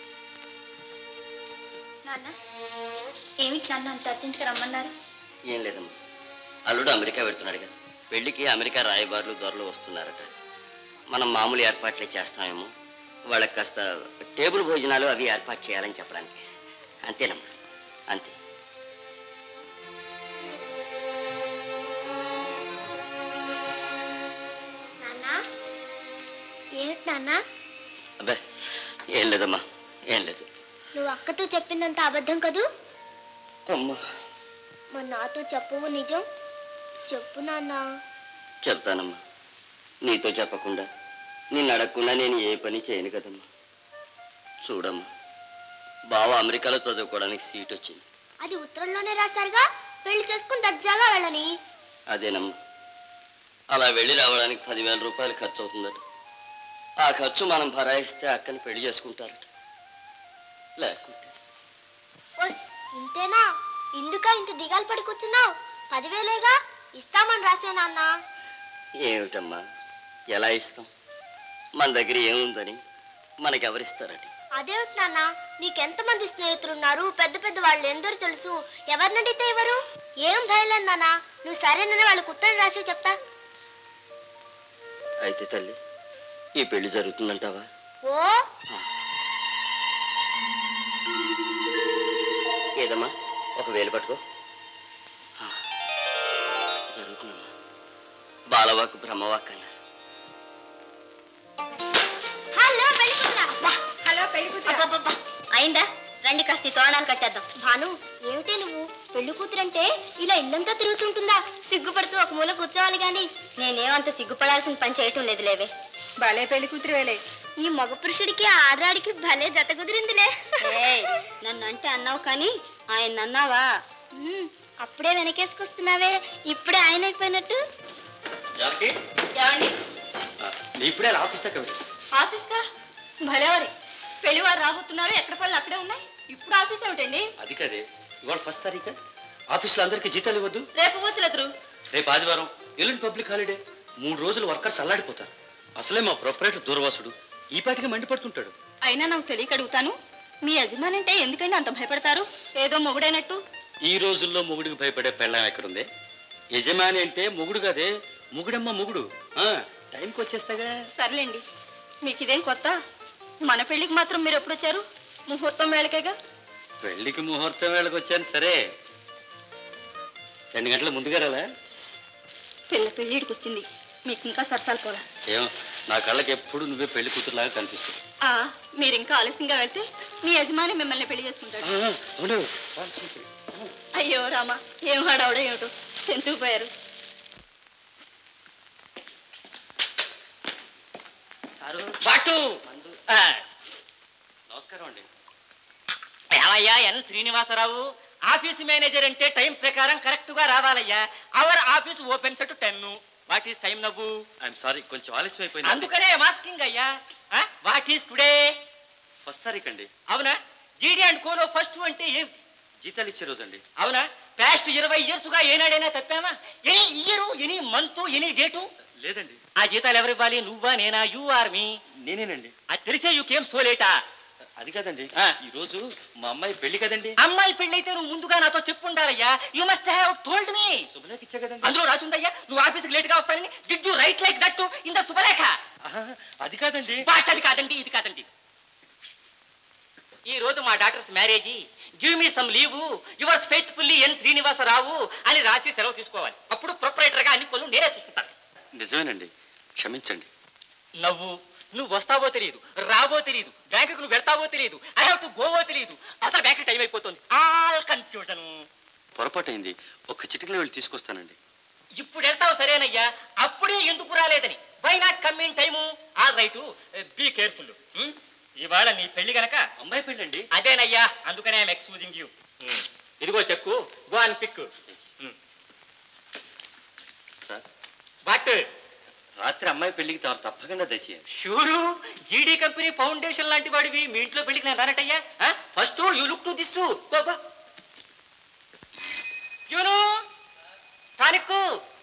నాన్న ఏమిటి నాన్న అంత అర్జెంట్గా రమ్మన్నారు ఏం లేదమ్మా అల్లుడు అమెరికా వెళ్తున్నాడు కదా పెళ్లికి అమెరికా రాయబారులు దొరలు వస్తున్నారట మనం మామూలు ఏర్పాట్లే చేస్తామేమో వాళ్ళకి కాస్త టేబుల్ భోజనాలు అవి ఏర్పాటు చేయాలని చెప్పడానికి అంతేనమ్మా అంతే నాన్న ఏమిటి నాన్న అబ్బే ఏం లేదమ్మా ఏం లేదు నువ్వు అక్కతో చెప్పిందంత అబద్ధం కదూ అమ్మా మరి నాతో చెప్పవు నిజం చెప్పు నాన్న చెప్తానమ్మా నీతో చెప్పకుండా నిన్ను అడగకుండా నేను ఏ పని చేయను కదమ్మా చూడమ్మా బావ అమెరికాలో చదువుకోవడానికి సీట్ వచ్చింది అది ఉత్తరంలోనే రాశారుగా పెళ్లి చేసుకుని దర్జాగా వెళ్ళని అదేనమ్మా అలా వెళ్ళి రావడానికి పదివేల రూపాయలు ఖర్చు అవుతుందట ఆ ఖర్చు మనం భరాయిస్తే అక్కని పెళ్లి చేసుకుంటారట లేకుంటే ఓస్, ఇంతేనా ఇందుక ఇంత దిగాలు పడి కూర్చున్నావు పదివేలేగా ఇస్తామని రాసే నాన్న ఏమిటమ్మా ఎలా ఇస్తాం మన దగ్గర ఏముందని మనకెవరిస్తారట అదేమిటి నాన్న నీకెంతమంది స్నేహితులున్నారు పెద్ద పెద్ద వాళ్ళు ఎందరో తెలుసు ఎవరినడితే ఎవరు ఏం భయలేదు నాన్న నువ్వు సరేనని వాళ్ళకు ఉత్తరం రాసి చెప్తా అయితే తల్లి ఈ పెళ్లి జరుగుతుందంటావా ఓ ఏదమ్మా ఒక వేలు పట్టుకో ఆ, జరుగుతుందమ్మా బాలవాక్ బ్రహ్మవాక్ అన్నారు హలో పెళ్ళికొండా హలో పెళ్లి అయిందా రండి కాస్త ఈ తోరణాలు కట్టేద్దాం భాను ఏమిటి నువ్వు పెళ్లి కూతురంటే ఇలా ఇల్లంతా తిరుగుతుంటుందా సిగ్గుపడుతూ ఒక మూల కూర్చోవాలి గాని నేనేమంత సిగ్గుపడాల్సిన పని చేయటం లేదు లేవే బాలే పెళ్లి కూతురు వేలే ఈ మగ పురుషుడికి ఆడరాడికి భలే జత కుదిరిందిలే నన్ను అంటే అన్నావు కానీ ఆయన అన్నావా ఉమ్, అప్పుడే వెనకేసుకొస్తున్నావే ఇప్పుడే ఆయన అయిపోయినట్టు జానకి ఏమండి ఆ, నీ ఇప్పుడే అలా ఆఫీస్ దాకా వెళ్ళు. ఆఫీస్ కా భలేవారి పెళ్లివారు రాబోతున్నారు ఎక్కడ పనులు అక్కడే ఉన్నాయి ఇప్పుడు ఆఫీస్ ఏమిటండి అది కదే ఇవాళ ఫస్ట్ తారీఖు ఆఫీస్లో అందరికీ జీతాలు ఇవ్వద్దు రేపు పోతులెదురు రేపు ఆదివారం ఎల్లుండి పబ్లిక్ హాలిడే మూడు రోజులు వర్కర్స్ అల్లాడిపోతారు అసలే మా ప్రొపరేటర్ దూర్వాసుడు ఈ పాటికి మండిపడుతుంటాడు అయినా నాకు తెలియక అడుగుతాను మీ యజమాని అంటే ఎందుకండి అంత భయపడతారు ఏదో మొగుడైనట్టు ఈ రోజుల్లో మొగుడికి భయపడే పెళ్ళం ఎక్కడుంది యజమాని అంటే మొగుడు కదే మొగుడమ్మ మొగుడు ఆ, టైంకి వచ్చేస్తాగా సర్లేండి మీకు ఇదేం కొత్త మన పెళ్లికి మాత్రం మీరు ఎప్పుడు వచ్చారు ముహూర్తం వేళకేగా పెళ్లికి ముహూర్తం వేళకు వచ్చాను సరే రెండు గంటల ముందుగా రాలా పిల్ల పెళ్ళిడికి వచ్చింది మీకు ఇంకా సరసాలు పోలా ఏమో నా కళ్ళకి ఎప్పుడు నువ్వే పెళ్లి కూతురులాగా కనిపిస్తుంది ఆ, మీరు ఇంకా ఆలస్యంగా వెళ్తే మీ యజమాని మిమ్మల్ని పెళ్లి చేసుకుంటాడు అవును అయ్యో రామా ఏం హడావుడో ఏమిటో తెంచుకుపోయారు బాటు నమస్కారం అండి ఏమయ్యా ఎన్ శ్రీనివాసరావు ఆఫీస్ మేనేజర్ అంటే టైం ప్రకారం కరెక్ట్ గా రావాలయ్యా our office opens at ten what is time నవ్వు ఐఎమ్ సారీ కొంచెం ఆలస్యం అయిపోయింది అందుకనే మాస్కింగ్ అయ్యా వాట్ ఈస్ టుడే ఫస్ట్ తారీఖు అండి అవునా జీడీ అండ్ కోలో ఫస్ట్ అంటే ఏం జీతాలు ఇచ్చే రోజు అండి అవునా పాస్ట్ ఇరవై ఇయర్స్ గా ఏనాడైనా తప్పామా any year any month any date లేదండి ఆ జీతాలు ఎవరు ఇవ్వాలి నువ్వా నేనా యూ ఆర్ మీ నేనేనండి అది తెలిసే యూ కేమ్ సో లేటా అది కాదండి ఆ. ఈ రోజు మా అమ్మాయి పెళ్లి కదండి అమ్మాయి పెళ్ళైతే నువ్వు ముందుగా నాతో చెప్పుండాలయ్యా you must have told me శుభలేఖ ఇచ్చా కదండి అందులో రాసుందయ్యా నువ్వు ఆఫీస్కి లేట్ గా వస్తానని did you write like that in the శుభలేఖ ఆహా, అది కాదండి వాట్ అది కాదండి ఇది కాదండి ఈ రోజు మా doctor's marriage give me some leave yours faithfully N Srinivasarao అని రాసి సెలవు తీసుకోవాలి అప్పుడు ప్రొపరేటర్ గా అన్ని పనులు నేనే చూసుకుంటాను నిజమేనండి క్షమించండి నవ్వు నువ్వు వస్తావో తెలియదు రావో తెలియదు బ్యాంకుకు నువ్వు వెళ్తావో తెలియదు ఐ హావ్ టు గోవో తెలియదు అసలు బ్యాంక్ టైం అయిపోతుంది ఆల్ కన్ఫ్యూజన్ పొరపాటైంది ఒక్క చిటికలో వెళ్ళి తీసుకొస్తానండి ఇప్పుడు వెళ్తావు సరేనయ్యా అప్పుడే ఎందుకు రాలేదని why not come in time all right be careful ఇవాళ నీ పెళ్లి గనక అమ్మాయి పెళ్ళండి అదేనయ్యా అందుకనే ఐఎమ్ ఎక్స్క్యూజింగ్ యూ ఇదిగో cheque go and pick sir but రాత్రి అమ్మాయి పెళ్లికి తాను తప్పకుండా తెచ్చేయండి షూరు జీడీ కంపెనీ ఫౌండేషన్ లాంటి వాడివి మీ ఇంట్లో పెళ్లికి నేను రానటయ్యా first you look to this యూను టానిక్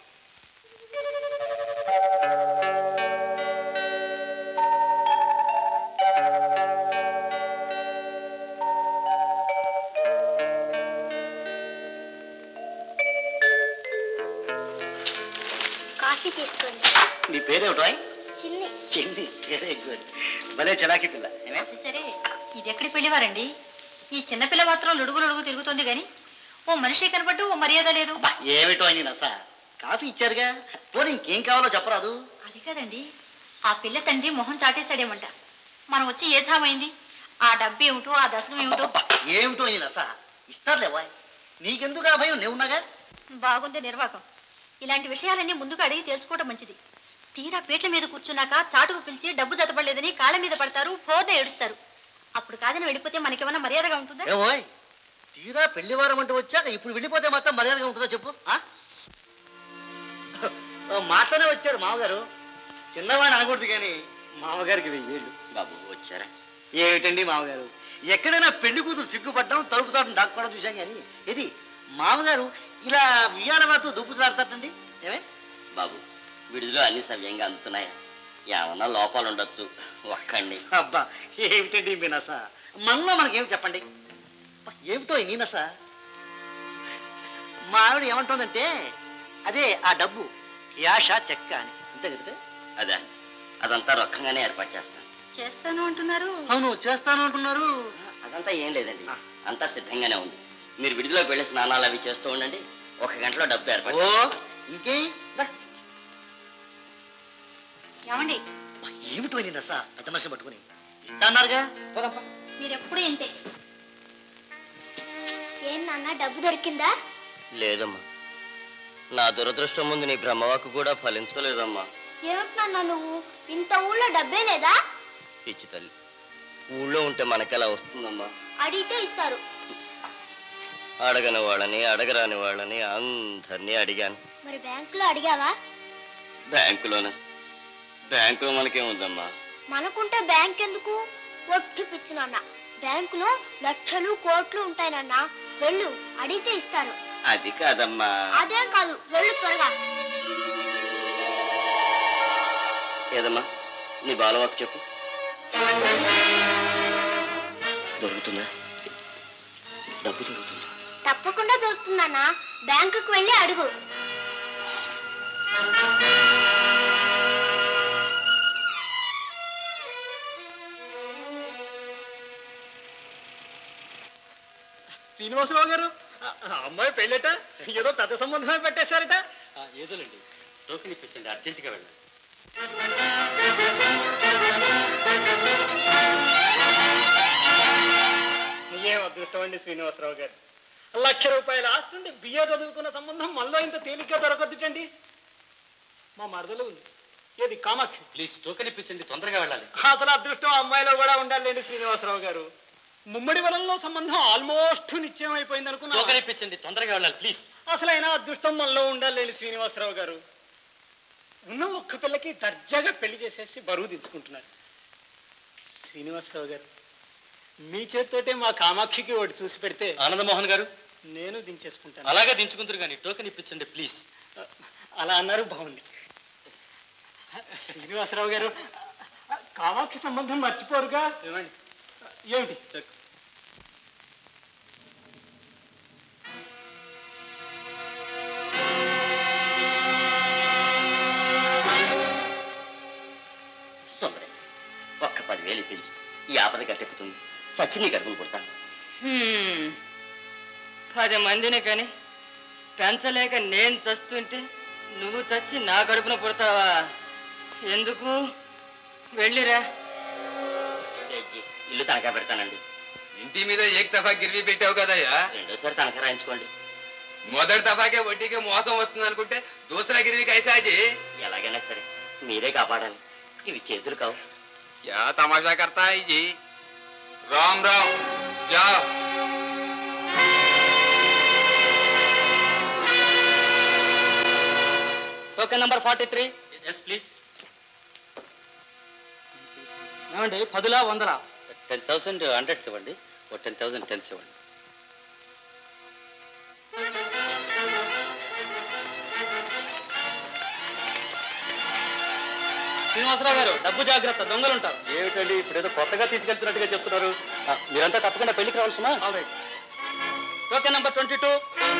కాఫీ తీసుకోండి నీ పేరేమిటో చిన్ని చెంది వెరీ గుడ్ భలే చలాకి పిల్ల ఏమే? సరే ఇది ఎక్కడి పెళ్లివారండి ఈ చిన్నపిల్ల మాత్రం లొడుగు లొడుగు తిరుగుతుంది గాని ఓ మనిషి కనపడ్డు ఓ మర్యాద లేదు అబ్బా, ఏమిటో అని నస కాఫీ ఇచ్చారుగా పోనీ ఇంకేం కావాలో చెప్పరాదు అది కాదండి ఆ పిల్ల తండ్రి మొహం చాటేశాడేమంట మనం వచ్చి ఏ ఛామైంది ఆ డబ్బు ఏమిటో ఆ దశకం ఏమిటో అబ్బా, ఏమిటో అని నస ఇస్తారులేవా నీకెందుకు ఆ భయం నేనున్నాగా బాగుంది నిర్వాకం ఇలాంటి విషయాలన్నీ ముందుగా అడిగి తెలుసుకోవడం మంచిది తీరా పీట్ల మీద కూర్చున్నాక చాటుకు పిలిచి డబ్బు జతపడలేదని కాళ్ళ మీద పడతారు ఫోర్న ఏడుస్తారు అప్పుడు కాదని వెళ్ళిపోతే మనకేమన్నా మర్యాదగా ఉంటుందా ఏమోయ్ తీరా పెళ్లి వారం అంటూ వచ్చాక ఇప్పుడు వెళ్ళిపోతే మాత్రం మర్యాదగా ఉంటుందో చెప్పు ఆ? ఓ మాటనే వచ్చారు మామగారు చిన్నవాడిని అనకూడదు కానీ మామగారికి వెయ్యేళ్ళు బాబు వచ్చారా ఏమిటండి మామగారు ఎక్కడైనా పెళ్లి కూతురు సిగ్గుపడ్డం తలుపు చాటును దాక్కోవడం చూశాం కానీ ఇది మామగారు ఇలా వియ్యాల వారితో దుప్పులాడతారండి ఏమే బాబు విడుదల అన్ని సవ్యంగా అందుతున్నాయా ఏమన్నా లోపాలు ఉండొచ్చు ఒక్కండి అబ్బా ఏమిటండి మీ నస మనలో మనకేమి చెప్పండి అబ్బా, ఏమిటో ఈ నీ నస మా ఆవిడ ఏమంటుందంటే అదే ఆ డబ్బు యాష చెక్క అని అంతే కదా అదే అదంతా రొక్కంగానే ఏర్పాటు చేస్తాను చేస్తాను అంటున్నారు అవును చేస్తాను అంటున్నారు అదంతా ఏం లేదండి అంతా సిద్ధంగానే ఉంది మీరు విడిదిలోకి వెళ్ళి స్నానాలు అవి చేస్తూ ఉండండి ఒక గంటలో డబ్బు ఏర్పాటు ఓ చేస్తాను. ఇంకేం దా. ఏమండి ఏమిటో నీ దశ పెద్ద మనిషి పట్టుకుని ఇస్తాన్నారుగా పోదాంపా మీరు ఎప్పుడు ఇంతే ఏం నాన్న డబ్బు దొరికిందా లేదమ్మా నా దురదృష్టం ముందు నీ బ్రహ్మవాకు కూడా ఫలించలేదమ్మా ఏమిటి నాన్న నువ్వు ఇంత ఊళ్ళో డబ్బే లేదా పిచ్చి తల్లి ఊళ్ళో ఉంటే మనకెలా వస్తుందమ్మా అడిగితే ఇస్తారు అడగని వాళ్ళని అడగరాని వాళ్ళని అందరినీ అడిగాను మరి బ్యాంకులో అడిగావా బ్యాంకులోన బ్యాంకులో మనకేముందమ్మా మనకుంటే బ్యాంక్ ఎందుకు ఒట్టి పిచ్చి నాన్న బ్యాంకులో లక్షలు కోట్లు ఉంటాయి నాన్న వెళ్ళు అడిగితే ఇస్తారు అది కాదమ్మా అదేం కాదు వెళ్ళు త్వరగా ఏదమ్మా నీ బాలవాకు చెప్పు దొరుకుతుందా డబ్బు దొరుకుతుందా తప్పకుండా దొరుకుతుందన్న బ్యాంకుకు వెళ్ళి అడుగు శ్రీనివాసరావు గారు ఆ- ఆ అమ్మాయి పెళ్ళట ఏదో పెద్ద సంబంధమే పెట్టేశారట ఏదోలేండి టోకెన్ ఇప్పించండి అర్జెంటుగా వెళ్ళండి ఏం అదృష్టం అండి శ్రీనివాసరావు గారు లక్ష రూపాయల ఆస్తుంటే బిఏ చదువుకున్న సంబంధం మళ్ళీ ఇంత తేలిగ్గా దొరకద్దుటండి మా మరదలు ఉంది ఏది కామాక్షి ప్లీజ్ టోకెన్ ఇప్పించండి తొందరగా వెళ్ళాలి అసలు అదృష్టం అమ్మాయిలో కూడా ఉండాలండి శ్రీనివాసరావు గారు ముమ్మడి వనంలో సంబంధం ఆల్మోస్ట్ నిశ్చయం అయిపోయింది అనుకున్నా టోకెన్ ఇప్పించండి తొందరగా వెళ్ళాలి ప్లీజ్ అసలైన అదృష్టం మనలో ఉండాలండి శ్రీనివాసరావు గారు ఉన్న ఒక్క పిల్లకి దర్జాగా పెళ్లి చేసేసి బరువు దించుకుంటున్నారు శ్రీనివాసరావు గారు మీ చేతితోటే మా కామాక్షికి ఒకటి చూసి పెడితే ఆనందమోహన్ గారు నేను దించేసుకుంటాను అలాగే దించుకుంటారు కానీ టోకెన్ ఇప్పించండి ప్లీజ్ అలా అన్నారు బాగుంది శ్రీనివాసరావు గారు కామాక్షి సంబంధం మర్చిపోరుగా ఏమండి ఏమిటి సుందరి ఒక్క పదివేలు ఇప్పించు ఈ ఆపద గట్టెక్కుతుంది చచ్చి నీ గడుపులు పుడతాను హ్మ్. పది మందిని కని పెంచలేక నేను చస్తుంటే నువ్వు చచ్చి నా కడుపున పుడతావా ఎందుకు వెళ్ళిరా ఏజ్జి, ఇల్లు తనఖా పెడతానండి ఇంటి మీద ఏక్ దఫా గిరివి పెట్టావు కదయ్యా రెండోసారి తనఖా రాయించుకోండి మొదటి దఫాకే వడ్డీకి మోసం వస్తుంది అనుకుంటే దూసరా గిరివి కైసాజీ ఎలాగైనా సరే మీరే కాపాడాలి ఇవి చేతులు కావు क्या तमाशा करता है जी राम राम जाओ token number forty three yes please ఏమండి పదులా వందలా టెన్ థౌసండ్ హండ్రెడ్స్ ఇవ్వండి ఓ టెన్ థౌసండ్ టెన్స్ ఇవ్వండి శ్రీనివాసరావు గారు డబ్బు జాగ్రత్త దొంగలు ఉంటారు ఏమిటండి ఇప్పుడు ఏదో కొత్తగా తీసుకెళ్తున్నట్టుగా చెప్తున్నారు ఆ, మీరంతా తప్పకుండా పెళ్లికి రావాల్సిన ఓకే నంబర్ ట్వంటీ టూ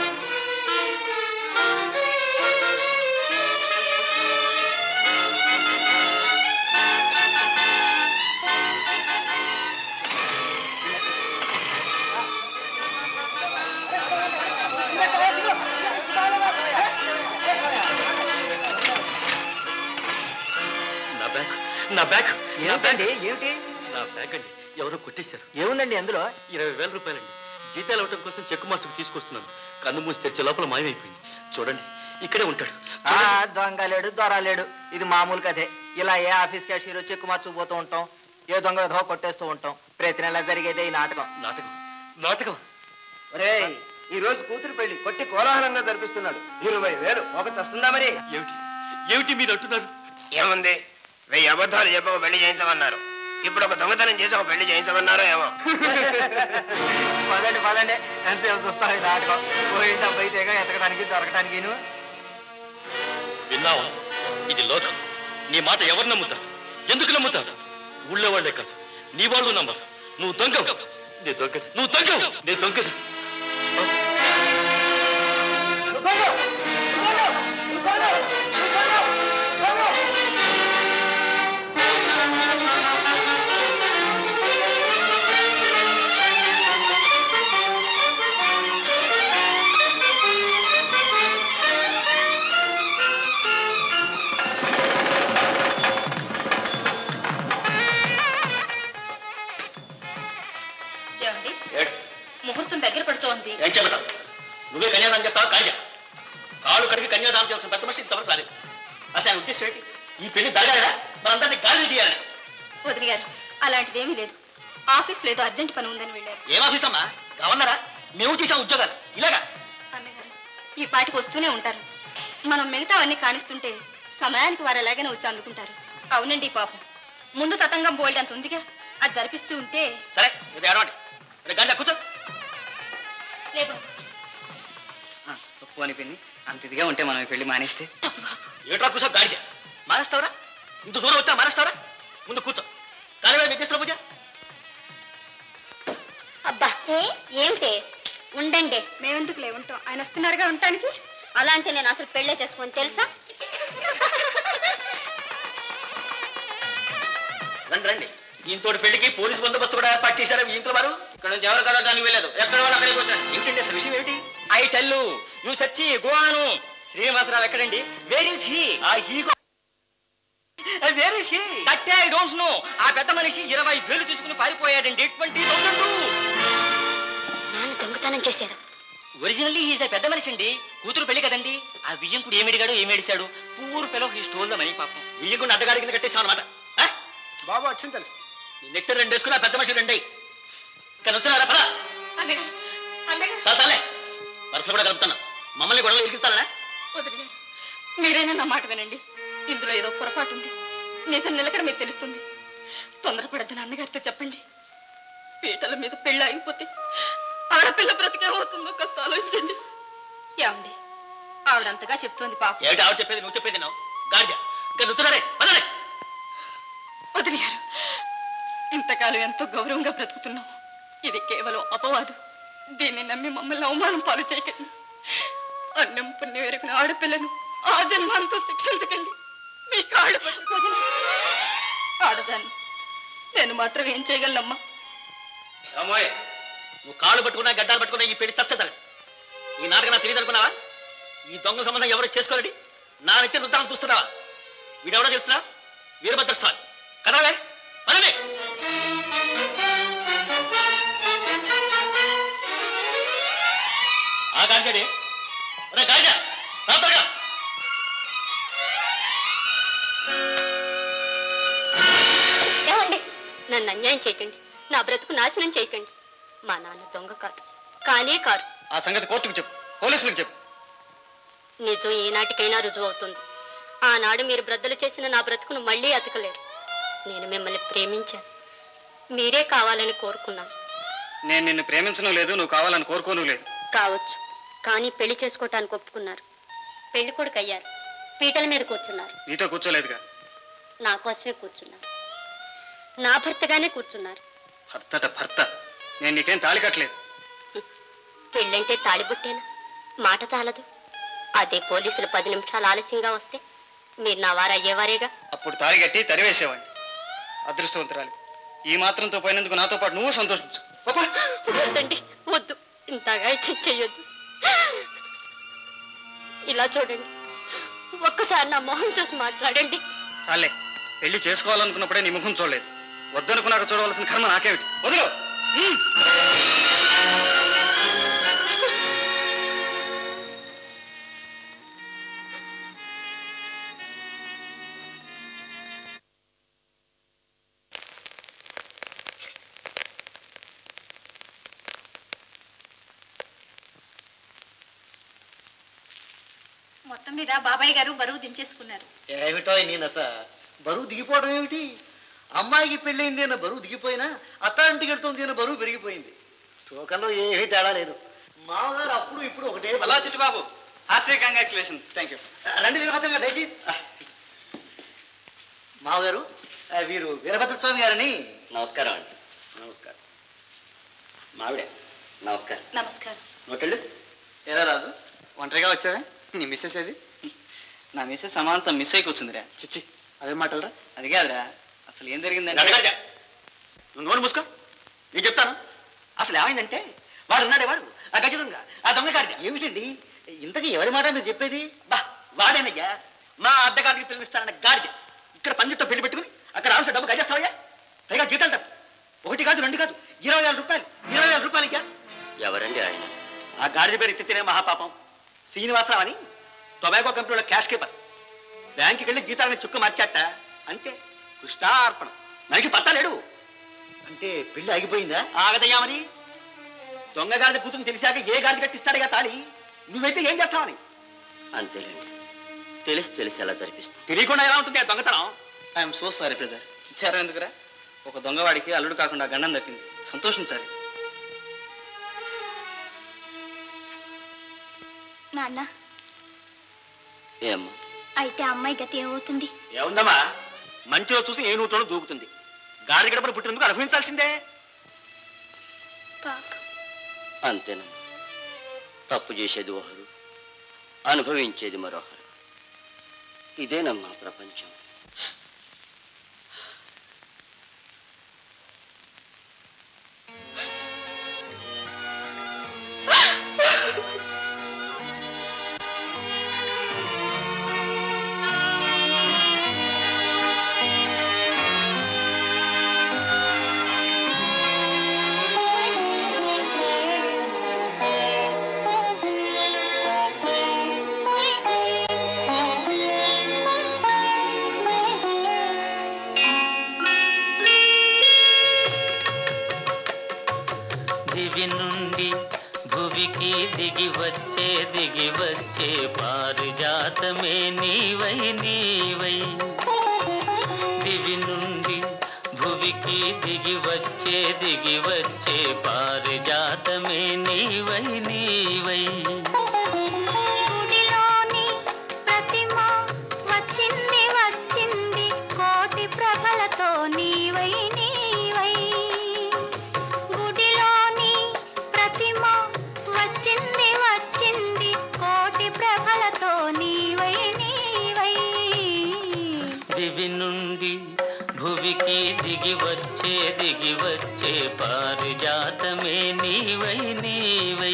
నా బ్యాగ్ నా బ్యాగ్ నా బ్యాగ్ ఏమిటి నా బ్యాగ్ అండి ఎవరో కొట్టేశారు ఏముందండి అందులో ఇరవై వేల రూపాయలండి జీతాలు ఇవ్వటం కోసం చెక్కు మార్చుకు తీసుకొస్తున్నాను కన్ను మూసి తెరిచే లోపల మాయమైపోయింది చూడండి ఇక్కడే ఉంటాడు ఆ దొంగ లేడు దొర లేడు ఇది మామూలు కథే ఇలా ఏ ఆఫీస్ క్యాషియర్ చెక్కు మార్చుకుపోతూ ఉంటాం ఏ దొంగ విధవ కొట్టేస్తూ ఉంటాం ప్రతి నెల జరిగేదే ఈ నాటకం నాటకం నాటకం ఒరేయ్ ఈ రోజు కూతురు పెళ్లి కొట్టి కోలాహలంగా జరిపిస్తున్నాడు ఇరవై వేలు ఒక చస్తుందా మరి ఏమిటి ఏమిటి మీరు అంటున్నారు ఏముంది వెయ్యి అబద్ధాలు చెప్పక పెళ్లి చేయించమన్నారు ఇప్పుడు ఒక దొంగతనం చేసి ఒక పెళ్లి చేయించమన్నారో ఏమో పదండి పదండి ఎంతసేపు చూస్తాం ఈ నాటకం పోయి డబ్బై తెగ ఎతకడానికి దొరకడానికి విన్నావా ఇది లోకం నీ మాట ఎవరు నమ్ముతారు ఎందుకు నమ్ముతారు ఊళ్ళో వాళ్ళే కాదు నీ వాళ్ళు నమ్మరు నువ్వు దొంగ నీ దొంగ నువ్వు దొంగ నీ దొంగ చెబుతోంది ఏం చెబుతావు నువ్వే కన్యాదానం చేస్తావా కార్య కాళ్ళు కడిగి కన్యాదానం చేసిన పెద్ద మనిషి ఇంతవరకు రాలేదు అసలు ఆయన ఉద్దేశం ఏంటి ఈ పెళ్లి జరగాలరా మనందరినీ గాలి చేయాలని వదిలి గారు అలాంటిదేమీ లేదు ఆఫీస్ లేదో అర్జెంట్ పని ఉందని వెళ్ళారు ఏం ఆఫీస్ అమ్మా గవర్నరా మేము చేసాం ఉద్యోగాలు ఇలాగా అన్నగారు ఈ పాటికి వస్తూనే ఉంటారు మనం మిగతావన్నీ కానిస్తుంటే సమయానికి వారు ఎలాగైనా వచ్చి అందుకుంటారు అవునండి పాపం ముందు తతంగం బోల్డ్ అంత ఉందిగా అది జరిపిస్తూ ఉంటే సరే ఇది ఏడవండి రే, గంట కూర్చో లేదు తప్పు అనిపింది అంత ఇదిగా ఉంటే మనం ఈ పెళ్లి మానేస్తే ఏట్రా కూర్చో గాడిద మానేస్తావరా ఇంత దూరం వచ్చా మానేస్తావరా ముందు కూర్చో కానీ మీకు ఇస్తున్న పూజ అబ్బా ఏమిటి ఉండండి మేమెందుకు లేవుంటాం ఆయన వస్తున్నారుగా ఉండటానికి అలా అంటే నేను అసలు పెళ్ళే చేసుకోని తెలుసా రండి రండి దీంతో పెళ్లికి పోలీసు బందోబస్తు కూడా ఏర్పాటు చేశారు మీ ఇంట్లో వారు ఇక్కడ నుంచి ఎవరు కదడానికి వెళ్ళలేదు ఎక్కడ వాళ్ళు అక్కడికి వచ్చారు ఏంటండి అసలు విషయం ఏమిటి ఐ టెల్లు యూ సచ్చి గోవాను శ్రీనివాసరావు ఎక్కడండి వేర్ ఇస్ హీ ఆ హీగో where is he that I don't know ఆ పెద్ద మనిషి ఇరవై వేలు తీసుకుని పారిపోయాడండి ట్వంటీ థౌసండ్ నాన్న దొంగతనం చేశారు ఒరిజినల్లీ ఈజ్ పెద్ద మనిషి అండి కూతురు పెళ్లి కదండి ఆ వియ్యంకుడు ఏమిడిగాడు ఏమేడిశాడు poor fellow he stole the money పాపం వియ్యకుండా అడ్డగాడి కింద కట్టేసాం అనమాట బాబు వచ్చింది తెలుసు నీ నెక్టర్ రెండు వేసుకుని ఆ పెద్ద మనిషి రెండై ఇక్కడ వచ్చినారా పదా అన్నగారు అన్నగారు చాలా చాలే వరుసలు కూడా కలుపుతున్నా మమ్మల్ని గొడవలు ఇరికించాలనా వదిలి గారు మీరైనా నా మాట వినండి ఇందులో ఏదో పొరపాటు ఉంది నిజం నిలకడ మీకు తెలుస్తుంది తొందరపడద్దని అన్నగారితో చెప్పండి పీటల మీద పెళ్ళి ఆగిపోతే ఆడపిల్ల బ్రతికేమవుతుందో కాస్త ఆలోచించండి ఏమండి ఆవిడంతగా చెప్తోంది పాపం ఏమిటి ఆవిడ చెప్పేది నువ్వు చెప్పేది నువ్వు గాడిద ఇంకా నుంచున్నారే పదలే వదిలేరు ఇంతకాలం ఎంతో గౌరవంగా బ్రతుకుతున్నాం ఇది కేవలం అపవాదు దీన్ని నమ్మి మమ్మల్ని అవమానం పాలు చేయకండి అన్నం పుణ్యం ఎరుగున ఆడపిల్లను ఆ జన్మాంతో శిక్షించకండి మీ కాళ్ళు పట్టుకోదు ఆడదాన్ని నేను మాత్రం ఏం చేయగలనమ్మా అమ్మోయ్ నువ్వు కాళ్ళు పట్టుకున్నా గడ్డాలు పట్టుకున్నా ఈ పెళ్లి చస్తేతారు ఈ నాటకం నాకు తెలియదు అనుకున్నావా ఈ దొంగ సంబంధం ఎవరు చేసుకోలేడి నా నెత్తి రుద్దామని చూస్తున్నావా వీడెవడో తెలుస్తున్నా వీరభద్ర స్వామి కదవే పదవే ఆ గాడిదే రే గాడిద తాతగా ఏమండి నన్ను అన్యాయం చేయకండి నా బ్రతుకు నాశనం చేయకండి మా నాన్న దొంగ కాదు కానే కారు ఆ సంగతి కోర్టుకు చెప్పు పోలీసులకు చెప్పు నిజం ఈనాటికైనా రుజువు అవుతుంది ఆనాడు మీరు బ్రద్దలు చేసిన నా బ్రతుకును మళ్ళీ అతకలేరు నేను మిమ్మల్ని ప్రేమించాను మీరే కావాలని కోరుకున్నాను నేను నిన్ను ప్రేమించను లేదు నువ్వు కావాలని కోరుకోను లేదు కావచ్చు కానీ పెళ్లి చేసుకోవటానికి ఒప్పుకున్నారు పెళ్లి కొడుకు అయ్యారు పీటల మీద కూర్చున్నారు నీతో కూర్చోలేదుగా నా కోసమే కూర్చున్నారు నా భర్తగానే కూర్చున్నారు భర్తట భర్త నేను నీకేం తాళి కట్టలేదు పెళ్ళంటే తాళిబుట్టేనా మాట చాలదు అదే పోలీసులు పది నిమిషాలు ఆలస్యంగా వస్తే మీరు నా వారు అయ్యేవారేగా అప్పుడు తాళి కట్టి తరివేసేవాడిని అదృష్టవంతురాలి ఈ మాత్రంతో పోయినందుకు నాతో పాటు నువ్వు సంతోషించు వద్దండి వద్దు ఇంతగా ఇచ్చి చెయ్యొద్దు ఇలా చూడండి ఒక్కసారి నా మొహం చూసి మాట్లాడండి చాలే పెళ్లి చేసుకోవాలనుకున్నప్పుడే నీ ముఖం చూడలేదు వద్దనుకున్నాక చూడవలసిన కర్మ నాకేమిటి వదిలో మొత్తం మీద బాబాయ్ గారు బరువు దించేసుకున్నారు ఏమిటో నేనస బరువు దిగిపోవడం ఏమిటి అమ్మాయికి పెళ్ళైంది అన్న బరువు దిగిపోయినా అత్తాంటికి వెళ్తుంది అన్న బరువు పెరిగిపోయింది తూకంలో ఏమీ తేడా లేదు మామగారు అప్పుడు ఇప్పుడు ఒకటే అలా Chittibabu hearty congratulations thank you రండి వీరభద్రంగా దయచి మామగారు ఆ, వీరు వీరభద్ర స్వామి గారని నమస్కారం అండి నమస్కారం మావిడే నమస్కారం నమస్కారం నోటెళ్ళు ఏరా రాజు ఒంటరిగా వచ్చావే నీ మిస్సెస్ ఏది నా మిస్సెస్ సమాంతం మిస్ అయి కూర్చుందిరా చిచ్చి అదే మాటలరా అది కాదురా అసలు ఏం జరిగిందంటే గడగడ. నువ్వు నోరు మూసుకో నేను చెప్తాను అసలు ఏమైందంటే వాడు ఉన్నాడే వాడు ఆ గజ దొంగ ఆ దొంగ గాడిద ఏమిటండి ఇంతకీ ఎవరి మాట మీరు చెప్పేది బా వాడేనయ్యా మా అడ్డగాడికి పిలిపిస్తానన్న గాడిద ఇక్కడ పందిట్లో పెళ్లి పెట్టుకుని అక్కడ ఆవిడ డబ్బు గజేస్తావయ్యా పైగా జీతాలు డబ్బు ఒకటి కాదు రెండు కాదు ఇరవై వేల రూపాయలు ఇరవై వేల రూపాయలు ఇయ్యా ఎవరండి ఆయన ఆ గాడిద పేరు ఎత్తితేనే మహాపాపం శ్రీనివాసరావు అని టొబాకో కంపెనీలో క్యాష్ కీపర్ బ్యాంకుకి వెళ్ళి జీతాలని చుక్క మార్చాట అంతే కృష్ణార్పణం మనిషి పట్టలేడు అంటే పెళ్లి ఆగిపోయిందా ఆగదయ్యా మరి దొంగ గాడిద కూతురు తెలిసాక ఏ గాడిద కట్టిస్తాడుగా తాళి నువ్వైతే ఏం చేస్తావని అంతేలేండి తెలిసి తెలిసి ఎలా జరిపిస్తాం తెలియకుండా ఎలా ఉంటుంది ఆ దొంగతనం ఐఎమ్ సో సారీ బ్రదర్ ఇచ్చారా ఎందుకురా ఒక దొంగవాడికి అల్లుడు కాకుండా గండం దక్కింది సంతోషించాలి నాన్న ఏమ్మా అయితే అమ్మాయి గతి ఏమవుతుంది ఏముందమ్మా మంచిలో చూసి ఏ నూతోనూ దూకుతుంది గాడిద గడపను పుట్టినందుకు అనుభవించాల్సిందే పాప అంతేనమ్మా తప్పు చేసేది ఒకరు అనుభవించేది మరొకరు ఇదేనమ్మా ప్రపంచం దివి నుండి భువికి దిగి వచ్చే దిగి వచ్చే పారిజాతమే నీవై నీవై దివి నుండి భువికి దిగి వచ్చే దిగి వచ్చే పారిజాతమే నీవై నీవై గుడిలోని ప్రతిమ వచ్చింది వచ్చింది కోటి ప్రభలతో నీవై నీవై గుడిలోని ప్రతిమ వచ్చింది వచ్చింది కోటి ప్రభలతో నీవై నీవై దివి నుండి భువికి దిగి వచ్చే దిగి వచ్చే పారిజాతమే నీవై నీవై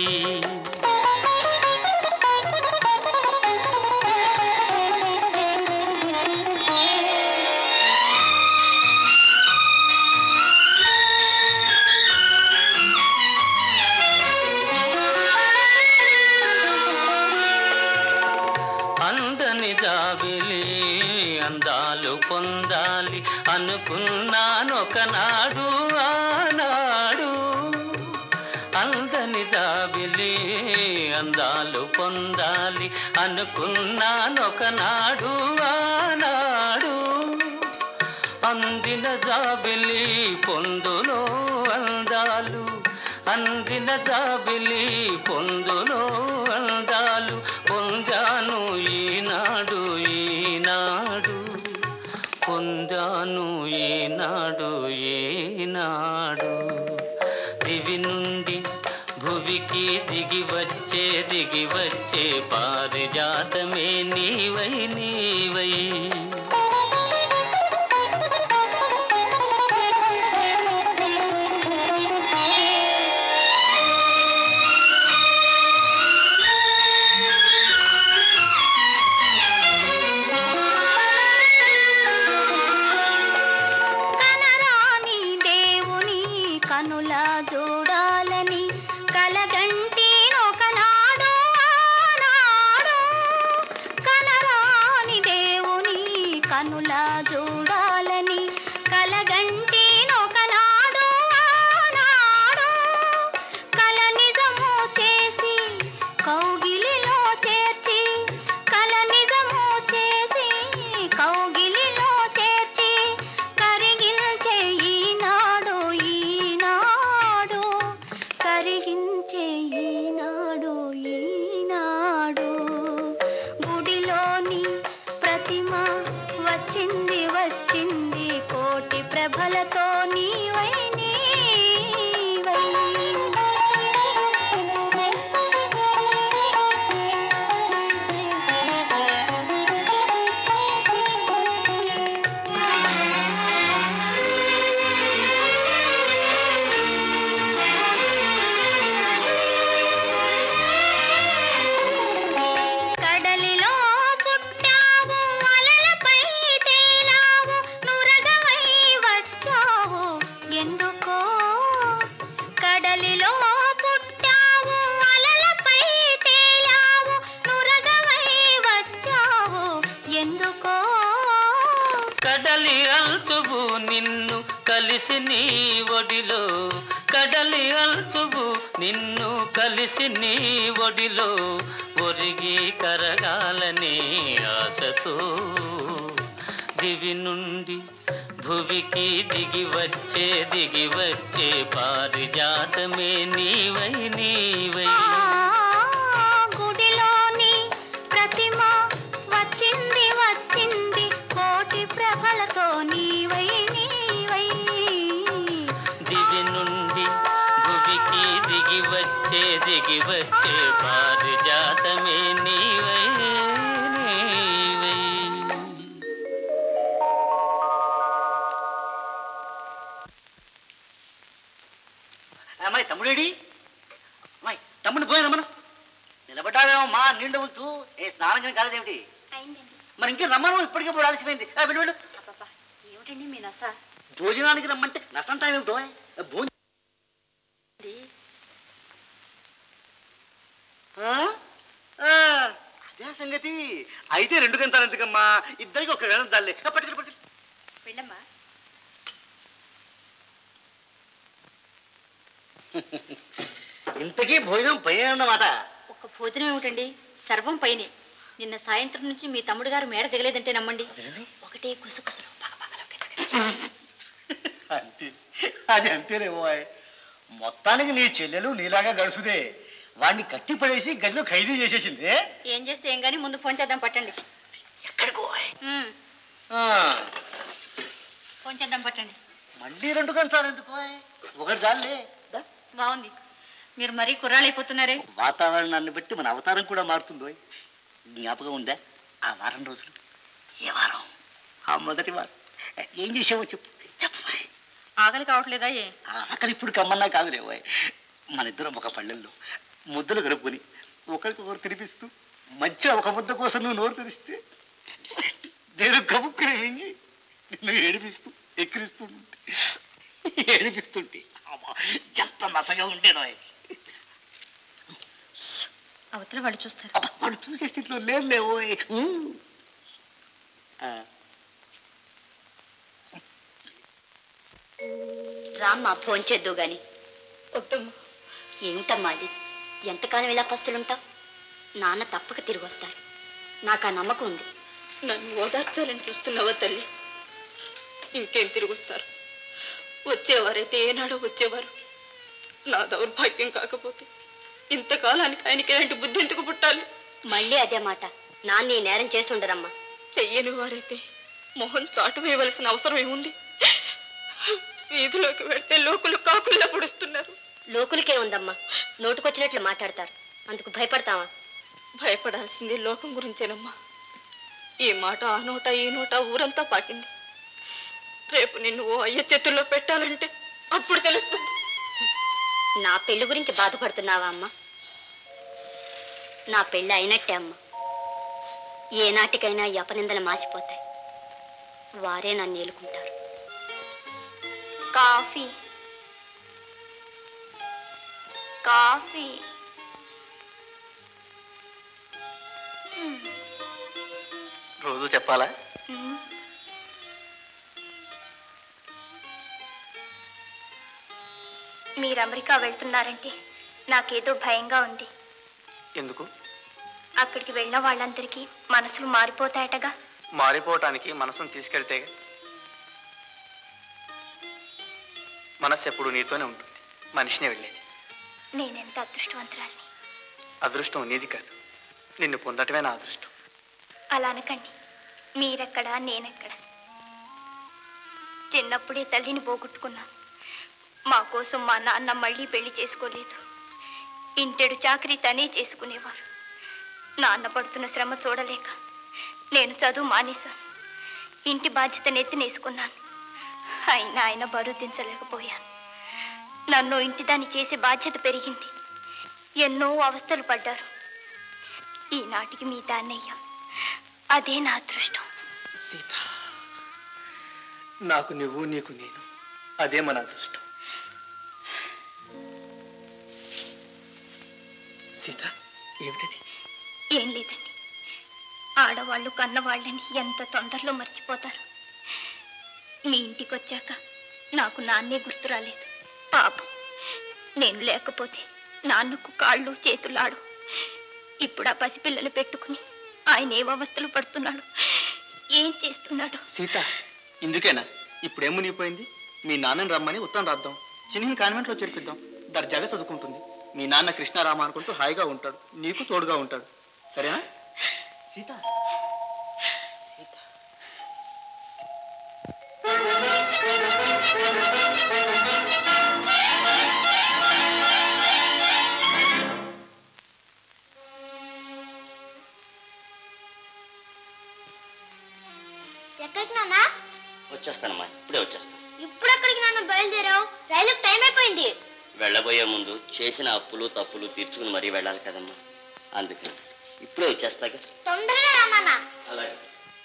అందని జాబిలి అందాలు పొందాలి అనుకున్నానొకనాడు ఆనాడు అందని జాబిలి అందాలు పొందాలి అనుకున్నానొకనాడు ఆనాడు అందిన జాబిలి పొందులో అందాలు అందిన జాబిలి పొందులో అందాలు పొందాను ఈనాడు ఈనాడు పొందాను ఈనాడు ఈనాడు దివి నుండి భువికి దిగి వచ్చే దిగి వచ్చే పారిజాతమే నీవై నీవై కనరాని దేవుని కనుల చూడాలని కలగంటి ఒకనాడు ఆనాడు కనరాని దేవుని కనుల చూడాలని కలగంటి ఒకనాడు ఆనాడు కల నిజము చేసి కౌగిలిలో చేర్చి కల నిజము చేసి కౌగిలిలో చేర్చి కరిగించే ఈనాడు ఈనాడు కరిగించే ఈనాడు ఈనాడు గుడిలోని ప్రతిమ వచ్చింది వచ్చింది కోటి ప్రభలతో నీవై నీవై కడలిలో పుట్టావు అలలపై తేలావు నురగమై వచ్చావు ఎందు నిన్ను కలిసి నీ ఒడిలో కడలి అల్చువు నిన్ను కలిసి నీ ఒడిలో ఒరిగి కరగాలని ఆశతో దివి నుండి భువికి దిగి వచ్చే దిగి వచ్చే పారిజాతమే నీవై నీవై గుడిలోని ప్రతిమ వచ్చింది వచ్చింది కోటి ప్రభలతో నీవై నీవై దివి నుండి భువికి దిగి వచ్చే దిగి వచ్చే పారిజాతమే నీవై నీవై అమ్మాయి తమ్ముడేడి అమ్మాయి తమ్ముడు పోయాను మనం నిలబడ్డావేమో మా నిండు ఉంచు ఏ స్నానం కానీ కాలేదేమిటి మరి ఇంకే రమ్మను ఇప్పటికే ఇప్పుడు ఆలసిపోయింది ఆ, వెళ్ళు వెళ్ళు ఏమిటండి మీ నస భోజనానికి రమ్మంటే నష్టంతా ఏమిటో భోజనం ఆ? ఆ, అదే సంగతి అయితే రెండు గంటలు ఎందుకమ్మా ఇద్దరికి ఒక గంట దాల్లే పట్టుకుని పట్టుకుని వెళ్ళమ్మా ఇంతకీ భోజనం పోయే అన్నమాట ఒక్క భోజనం ఏమిటండి సర్వం పైనే నిన్న సాయంత్రం నుంచి మీ తమ్ముడు గారు మేడ దిగలేదంటే నమ్మండి ఒకటే కుసుకుసులు అంతే అది అంతేలే ఓయ్ మొత్తానికి నీ చెల్లెలు నీలాగా గడుసుదే వాడిని కట్టి పడేసి గదిలో ఖైదీ చేసేసింది ఏం చేస్తే ఏం గానీ ముందు ఫోన్ చేద్దాం పట్టండి ఉమ్, ఆ, ఫోన్ చేద్దాం పట్టండి మళ్ళీ రెండు గంటలు ఎందుకు ఓయ్? ఒకటి చాలే దా. బాగుంది మీరు మరీ కుర్రాళ్ళైపోతున్నారే వాతావరణాన్ని బట్టి మన అవతారం కూడా మారుతుందో జ్ఞాపకం ఉందా ఆ వారం రోజులు ఏ వారం ఆ మొదటి వారం ఏం చేసావో చెప్పు చెప్పు ఓయ్. ఆకలి కావట్లేదా ఏ ఆ ఆకలి ఇప్పుడు కమ్మన్నా కాదులే ఓయ్ మన ఇద్దరం ఒక పళ్ళెల్లో ముద్దలు కలుపుకొని ఒకరికొకరు తినిపిస్తూ మధ్య ఒక ముద్ద కోసం నువ్వు నోరు తెరిస్తే నేను కముక్కుని మింగి నిన్ను ఏడిపిస్తూ ఎక్కిరిస్తుంటే ఏడిపిస్తుంటే అమ్మా, ఎంత నసగా ఉండేదో అవతల వాళ్ళు చూస్తారు వాడు చూసే స్థితిలో లేదులే ఓయ్ ఉమ్. ఆ, రామ్మా ఫోన్ చేద్దు గాని ఏమిటమ్మా అది ఎంతకాలం ఇలా పస్తులుంటావు నాన్న తప్పక తిరిగి వస్తారు నాకు ఆ నమ్మకం ఉంది నన్ను ఓదార్చాలని చూస్తున్నావా తల్లి ఇంకేం తిరిగి వస్తారు వచ్చేవారైతే ఏనాడో వచ్చేవారు నా దౌర్భాగ్యం కాకపోతే ఇంతకాలానికి ఆయనకి ఇలాంటి బుద్ధి ఎందుకు పుట్టాలి మళ్ళీ అదే మాట నాన్న ఈ నేరం చేసి ఉండరమ్మా చెయ్యని వారైతే మొహం చాటు వేయవలసిన అవసరం ఏముంది వీధిలోకి వెళ్తే లోకులు కాకుల్లా పొడుస్తున్నారు లోకులకే ఉందమ్మా నోటుకొచ్చినట్లు మాట్లాడతారు అందుకు భయపడతావా భయపడాల్సింది లోకం గురించేనమ్మా ఈ మాట ఆ నోట ఈ నోట ఊరంతా పాకింది రేపు నిన్ను ఓ అయ్య చేతుల్లో పెట్టాలంటే అప్పుడు తెలుస్తుంది నా పెళ్లి గురించి బాధపడుతున్నావా అమ్మా నా పెళ్లి అయినట్టే అమ్మా ఏ నాటికైనా ఈ అపనిందలు మాసిపోతాయి వారే నన్ను ఏలుకుంటారు కాఫీ కాఫీ రోజు చెప్పాలా మ్మ్. మీరు అమెరికా వెళ్తున్నారంటే నాకేదో భయంగా ఉంది ఎందుకు అక్కడికి వెళ్ళిన వాళ్ళందరికీ మనసులు మారిపోతాయటగా మారిపోవటానికి మనసును తీసుకెళ్తే మనసు ఎప్పుడు నీతోనే ఉంటుంది మనిషినే వెళ్ళేది నేనెంత అదృష్టవంతురాల్ని అదృష్టం నీది కాదు నిన్ను పొందటమే నా అదృష్టం అలా అనకండి మీరెక్కడా నేనెక్కడ చిన్నప్పుడే తల్లిని పోగొట్టుకున్నాను మా కోసం మా నాన్న మళ్ళీ పెళ్లి చేసుకోలేదు ఇంటెడు చాకరీ తనే చేసుకునేవారు నాన్న పడుతున్న శ్రమ చూడలేక నేను చదువు మానేశాను ఇంటి బాధ్యత నెత్తినేసుకున్నాను అయినా ఆయన బరువు దించలేకపోయాను నన్ను ఇంటిదాన్ని చేసే బాధ్యత పెరిగింది ఎన్నో అవస్థలు పడ్డారు ఈనాటికి మీ దాన్నయ్య అదే నా అదృష్టం సీత నాకు నువ్వు నీకు నేను అదే మన అదృష్టం సీత ఏమిటది ఏం లేదండి ఆడవాళ్ళు కన్నవాళ్ళని ఎంత తొందరలో మర్చిపోతారు మీ ఇంటికి వచ్చాక నాకు నాన్నే గుర్తు రాలేదు పాపం నేను లేకపోతే నాన్నకు కాళ్ళు చేతులాడు ఇప్పుడు ఆ పసిపిల్లలు పెట్టుకుని ఆయన ఏ అవస్థలు పడుతున్నాడు ఏం చేస్తున్నాడు సీత ఇందుకేనా ఇప్పుడేం మునిగిపోయింది మీ నాన్నని రమ్మని ఉత్తరం రాద్దాం చిన్ని కాన్వెంట్లో చేర్పిద్దాం దర్జాగా చదువుకుంటుంది మీ నాన్న కృష్ణారామ అనుకుంటూ హాయిగా ఉంటాడు నీకు తోడుగా ఉంటాడు సరేనా సీత ఎక్కడికి నాన్న వచ్చేస్తానమ్మా ఇప్పుడే వచ్చేస్తాను ఇప్పుడు ఎక్కడికి నాన్న బయలుదేరావు రైలుకి టైం అయిపోయింది వెళ్ళబోయే ముందు చేసిన అప్పులు తప్పులు తీర్చుకుని మరీ వెళ్ళాలి కదమ్మా అందుకని ఇప్పుడే వచ్చేస్తాగా తొందరగా రా నాన్న అలాగే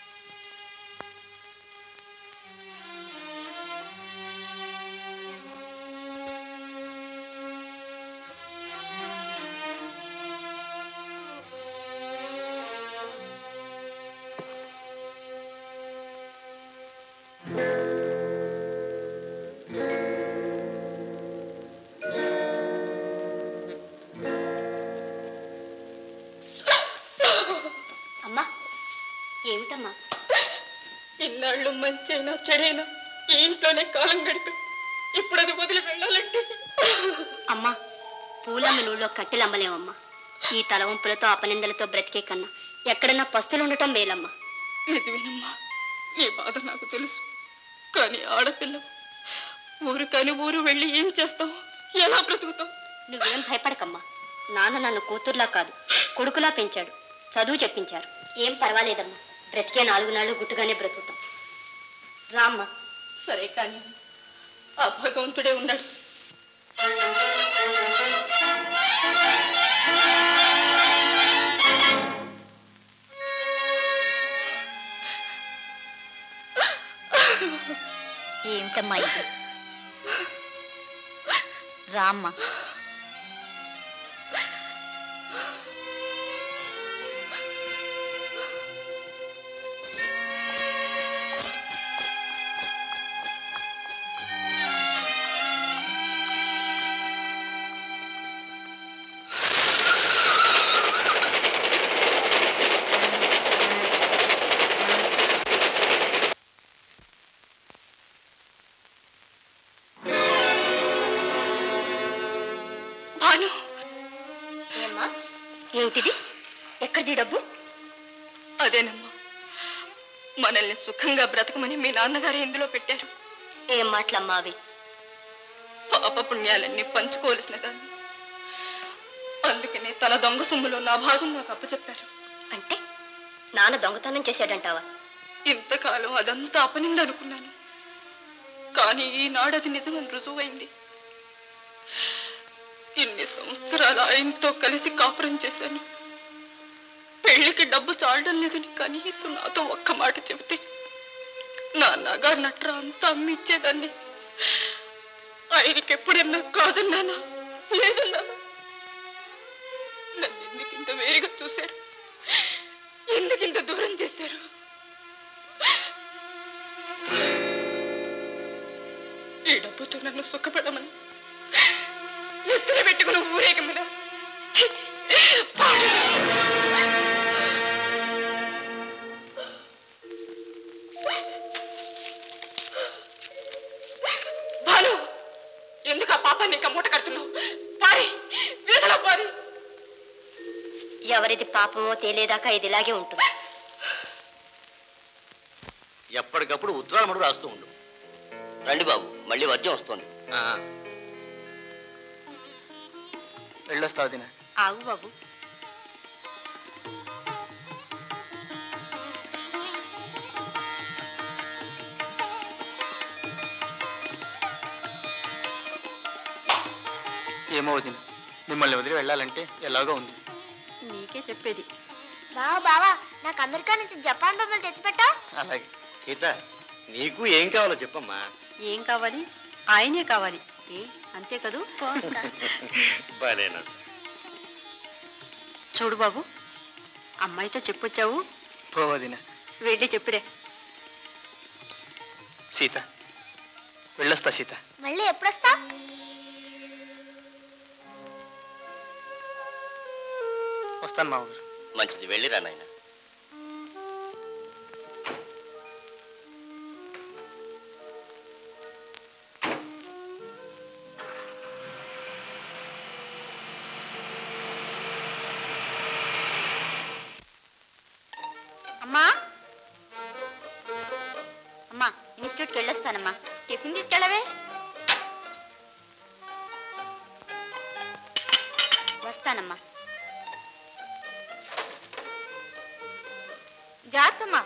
అమ్మా ఏమిటమ్మా ఇన్నాళ్ళు మంచైనా చెడైనా ఈ ఇంట్లోనే కాలం గడిపా ఇప్పుడు అది వదిలి వెళ్ళాలంటే అమ్మా పూలమ్మలూళ్ళో కట్టెలు అమ్మలేమమ్మా ఈ తలవంపులతో అపనిందలతో బ్రతికే కన్నా ఎక్కడన్నా పస్తులు ఉండటం మేలమ్మా నిజమేనమ్మా నీ బాధ నాకు తెలుసు కానీ ఆడపిల్ల ఊరు కాని ఊరు వెళ్ళి ఏం చేస్తావు ఎలా బ్రతుకుతావు నువ్వేం భయపడకమ్మా నాన్న నన్ను కూతుర్లా కాదు కొడుకులా పెంచాడు చదువు చెప్పించారు ఏం పర్వాలేదమ్మా బ్రతికే నాలుగు నాళ్ళు గుట్టుగానే బ్రతుకుతాం రామ్మా సరే కానీ ఆ భగవంతుడే ఉన్నాడు ఏమిటమ్మా ఇది రామ్మ భాను ఏమ్మా ఏమిటిది ఎక్కడిది డబ్బు అదేనమ్మా మనల్ని సుఖంగా బ్రతకమని మీ నాన్నగారు ఇందులో పెట్టారు ఏం మాటలమ్మా అవి పాప పుణ్యాలన్నీ పంచుకోవలసిన దాన్ని అందుకనే తన దొంగ సొమ్ములో నా భాగం నాకు అప్పచెప్పారు అంటే నాన్న దొంగతనం చేశాడంటావా ఇంతకాలం అదంతా అపనింది అనుకున్నాను కానీ ఈనాడు అది నిజమని రుజువైంది ఇన్ని సంవత్సరాలు ఆయనతో కలిసి కాపురం చేశాను పెళ్లికి డబ్బు చాలడం లేదని కనీసం నాతో ఒక్క మాట చెబితే నా నగా నట్ర అంతా అమ్మిచ్చేదాన్ని ఆయనకి ఎప్పుడన్నా కాదన్నానా లేదన్నానా నన్ను ఎందుకు ఇంత వేరుగా చూశారు ఎందుకు ఇంత దూరం చేశారు ఈ డబ్బుతో నన్ను సుఖపడమని ఎత్తున పెట్టుకుని ఊరేగమనా ఛీ! పాడు! భాను ఎందుకు ఆ పాపాన్ని ఇంకా మూట కడుతున్నావు పారి వీధలో పారి ఎవరిది పాపమో తేలేదాకా ఇది ఇలాగే ఉంటుంది ఎప్పటికప్పుడు ఉత్తరాలు మడుగు రాస్తూ ఉండు రండి బాబు మళ్ళీ వర్జం వస్తుంది వెళ్ళొస్తావు దిన ఆగు బాబు ఏమో వదిన మిమ్మల్ని వదిలి వెళ్ళాలంటే ఎలాగో ఉంది నీకే చెప్పేది బావా బావా నాకు అమెరికా నుంచి జపాన్ బొమ్మలు తెచ్చిపెట్టా అలాగే సీత నీకు ఏం కావాలో చెప్పమ్మా ఏం కావాలి ఆయనే కావాలి ఏ అంతే కదూ భలేనా చూడు బాబు అమ్మాయితో చెప్పొచ్చావు పో వదిన వెళ్ళి చెప్పురే సీత వెళ్ళొస్తా సీత మళ్ళీ ఎప్పుడొస్తా వస్తాను మామగారు మంచిది వెళ్ళిరా నాయన అమ్మా అమ్మా ఇన్స్టిట్యూట్కి వెళ్ళొస్తానమ్మా టిఫిన్ తీసుకెళ్ళవే వస్తానమ్మా జాగ్రత్తమ్మా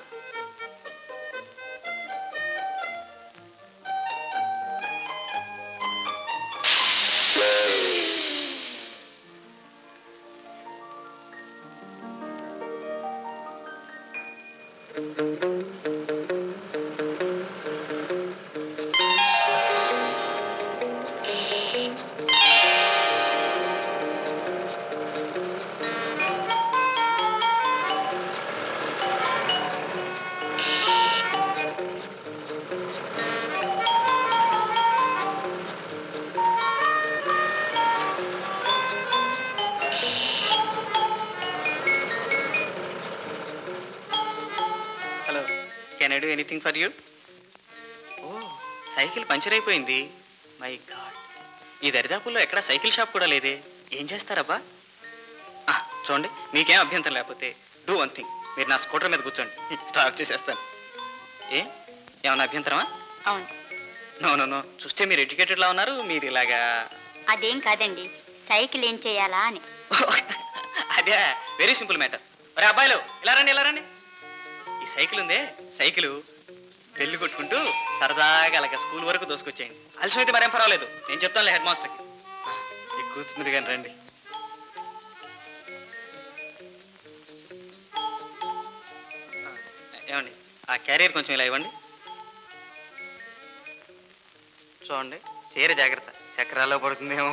hello can I do anything for you ఓ సైకిల్ పంచర్ అయిపోయింది మై గాడ్ ఈ దరిదాపుల్లో ఎక్కడ సైకిల్ షాప్ కూడా లేదే ఏం చేస్తారబ్బా ఆ, చూడండి మీకేం అభ్యంతరం లేకపోతే డూ వన్ థింగ్ మీరు నా స్కూటర్ మీద కూర్చోండి డ్రాప్ చేసేస్తాను ఏ ఏమన్నా అభ్యంతరమా అవును నో నో నో చూస్తే మీరు ఎడ్యుకేటెడ్లా ఉన్నారు మీరు ఇలాగా అదేం కాదండి సైకిల్ ఏం చేయాలా అని అదే వెరీ సింపుల్ మ్యాటర్ మరి అబ్బాయిలు ఇలా రండి ఇలా రండి ఈ సైకిల్ ఉందే సైకిల్ పెళ్లి కొట్టుకుంటూ సరదాగా అలాగ స్కూల్ వరకు దోసుకొచ్చేయండి అలసి అయితే మరేం పర్వాలేదు నేను చెప్తానులే హెడ్ మాస్టర్కి మీకు కూర్చుంది కానీ రండి ఆ, ఏమండి ఆ క్యారియర్ కొంచెం ఇలా ఇవ్వండి చూడండి చీర జాగ్రత్త చక్రాల్లో పడుతుందేమో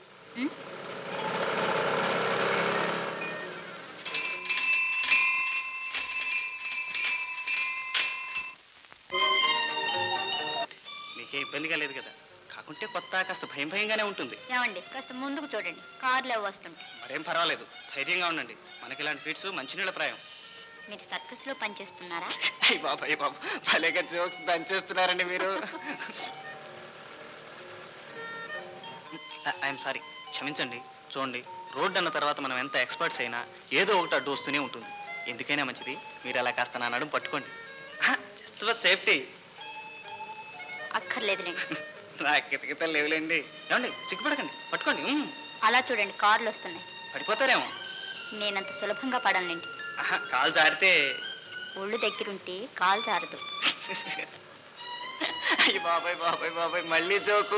మీకే ఇబ్బందిగా లేదు కదా కాకుంటే కొత్త కాస్త భయం భయంగానే ఉంటుంది ఏమండి కాస్త ముందుకు చూడండి కార్లో వస్తుంటే మరేం పర్వాలేదు ధైర్యంగా ఉండండి మనకి ఇలాంటి ఫీట్స్ మంచినీళ్ళ ప్రాయం మీరు సర్కస్లో పనిచేస్తున్నారా అయ్యి బాబు అయ్యి బాబు భలేగా జోక్స్ దంచేస్తున్నారండి మీరు ఐఎమ్ సారీ క్షమించండి చూడండి రోడ్ అన్న తర్వాత మనం ఎంత ఎక్స్పర్ట్స్ అయినా ఏదో ఒకటి అడ్డు వస్తూనే ఉంటుంది ఎందుకైనా మంచిది మీరు అలా కాస్త నా నడుము పట్టుకోండి జస్ట్ ఫర్ సేఫ్టీ అక్కర్లేదులేండి నా కితకితలు లేవులేండి ఏమండి సిగ్గుపడకండి పట్టుకోండి ఉమ్, అలా చూడండి కార్లు వస్తున్నాయి పడిపోతారేమో నేనంత సులభంగా పడనులేండి ఆహా, కాలు జారితే ఒళ్ళు దగ్గరుంటే కాలు జారదు అయ్యి బాబాయ్ బాబాయ్ బాబాయ్ మళ్ళీ జోకు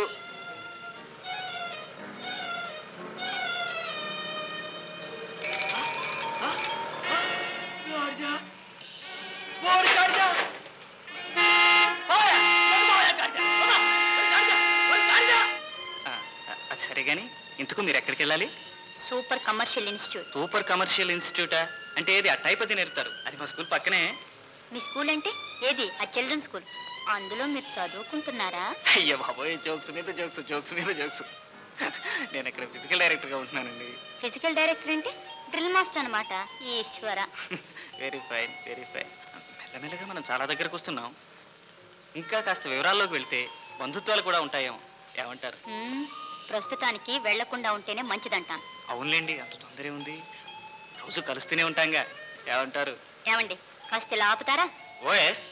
ఆ, అది సరే కానీ ఇంతకు మీరు ఎక్కడికి వెళ్ళాలి super commercial institute super commercial ఇన్స్టిట్యూటా అంటే ఏది ఆ టైప్ అది నేర్పుతారు అది మా స్కూల్ పక్కనే మీ స్కూల్ అంటే ఏది ఆ చిల్డ్రన్ స్కూల్ అందులో మీరు చదువుకుంటున్నారా అయ్యో బాబోయ్ జోక్స్ మీద జోక్స్ జోక్స్ మీద జోక్స్ నేను ఇక్కడ ఫిజికల్ డైరెక్టర్గా ఉంటున్నానండి ఫిజికల్ డైరెక్టర్ అంటే డ్రిల్ మాస్టర్ అన్నమాట Eshwara very fine very fine మెల్లమెల్లగా మనం చాలా దగ్గరకు వస్తున్నాం ఇంకా కాస్త వివరాల్లోకి వెళ్తే బంధుత్వాలు కూడా ఉంటాయేమో ఏమంటారు మ్మ్, ప్రస్తుతానికి వెళ్లకుండా ఉంటేనే మంచిదంటాను అవునులేండి అంత తొందరే ఉంది రోజు కలుస్తూనే ఉంటాంగా ఏమంటారు ఏమండి కాస్త ఇలా ఆపుతారా ఓఎస్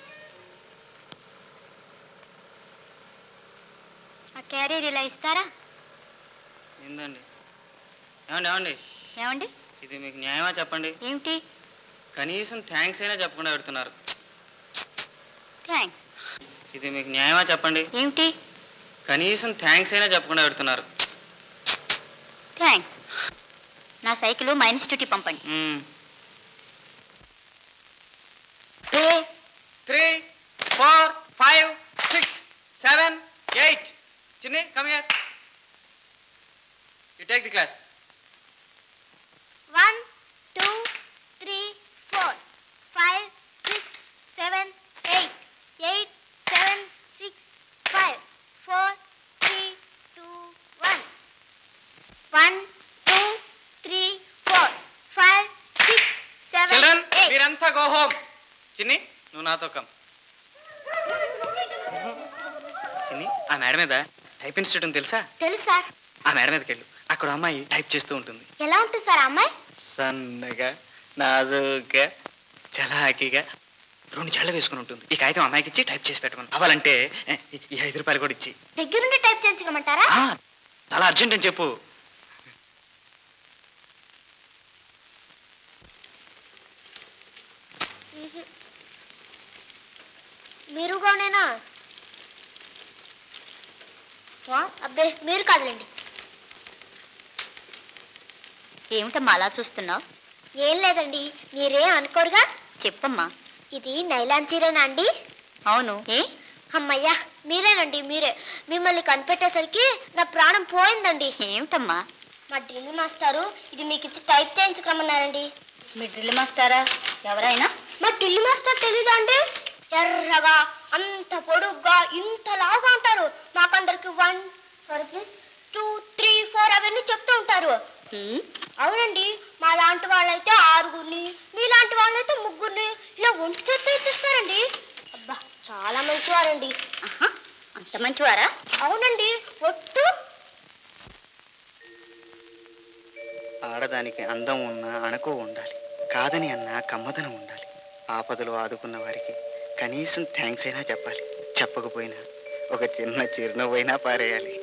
ఆ క్యారియర్ ఇలా ఇస్తారా ఏందండి ఏమండి ఏమండి ఏమండి ఇది మీకు న్యాయమా చెప్పండి ఏమిటి కనీసం థ్యాంక్స్ అయినా చెప్పకుండా పెడుతున్నారు థ్యాంక్స్ ఇది మీకు న్యాయమా చెప్పండి ఏమిటి కనీసం థ్యాంక్స్ అయినా చెప్పకుండా పెడుతున్నారు థ్యాంక్స్ నా సైకిల్ మా ఇన్స్టిట్యూట్కి పంపండి మ్మ్. Two three four five six seven eight Chinni come here you take the class one two three four five six seven eight eight seven జనంతా గో హోమ్ చిన్ని నువ్వు నాతో కమ్ చిన్ని ఆ మేడం మీద టైప్ ఇన్స్టిట్యూట్ ఉంది తెలుసా తెలుసు సార్ ఆ మేడం మీదకి వెళ్ళు అక్కడ అమ్మాయి టైప్ చేస్తూ ఉంటుంది ఎలా ఉంటుంది సార్ ఆ అమ్మాయి సన్నగా నాజుగా చలాకీగా రెండు చెళ్ళ వేసుకుని ఉంటుంది ఈ కాగితం అమ్మాయికి ఇచ్చి టైప్ చేసి పెట్టమని అవ్వాలంటే ఏ, ఈ ఐదు రూపాయలు కూడా ఇచ్చి దగ్గరుండి టైప్ చేయించమంటారా ఆ, చాలా అర్జెంట్ అని చెప్పు మీరుగానేనా వా, అబ్బే మీరు కాదులేండి ఏమిటమ్మా అలా చూస్తున్నావు ఏం లేదండి మీరేం అనుకోరుగా చెప్పమ్మా ఇది నైలాన్ చీరేనా అండి అవును ఏ అమ్మయ్యా మీరేనండి మీరే మిమ్మల్ని కనిపెట్టేసరికి నా ప్రాణం పోయిందండి ఏమిటమ్మా మా డ్రిల్ మాస్టారు ఇది మీకు ఇచ్చి టైప్ చేయించుకోమన్నారండి మీ డ్రిల్ మాస్టారా ఎవరైనా మా డ్రిల్ మాస్టర్ తెలీదా అండి ఎర్రగా అంత పొడుగ్గా ఇంత లాగా ఉంటారు మాకందరికి one sorry please two three four అవన్నీ చెప్తూ ఉంటారు అవునండి మా లాంటి వాళ్ళైతే ఆరుగురిని మీలాంటి వాళ్ళైతే ముగ్గురిని ఇలా ఒంటి చేత్తో ఎత్తిస్తారండి అబ్బా చాలా మంచివారండి అంత మంచివారా అవునండి ఒట్టు ఆడదానికి అందం ఉన్న అణకు ఉండాలి కాదని అన్న కమ్మదనం ఉండాలి ఆపదలో ఆదుకున్న వారికి కనీసం థ్యాంక్స్ అయినా చెప్పాలి చెప్పకపోయినా ఒక చిన్న చిరునవ్వైనా పారేయాలి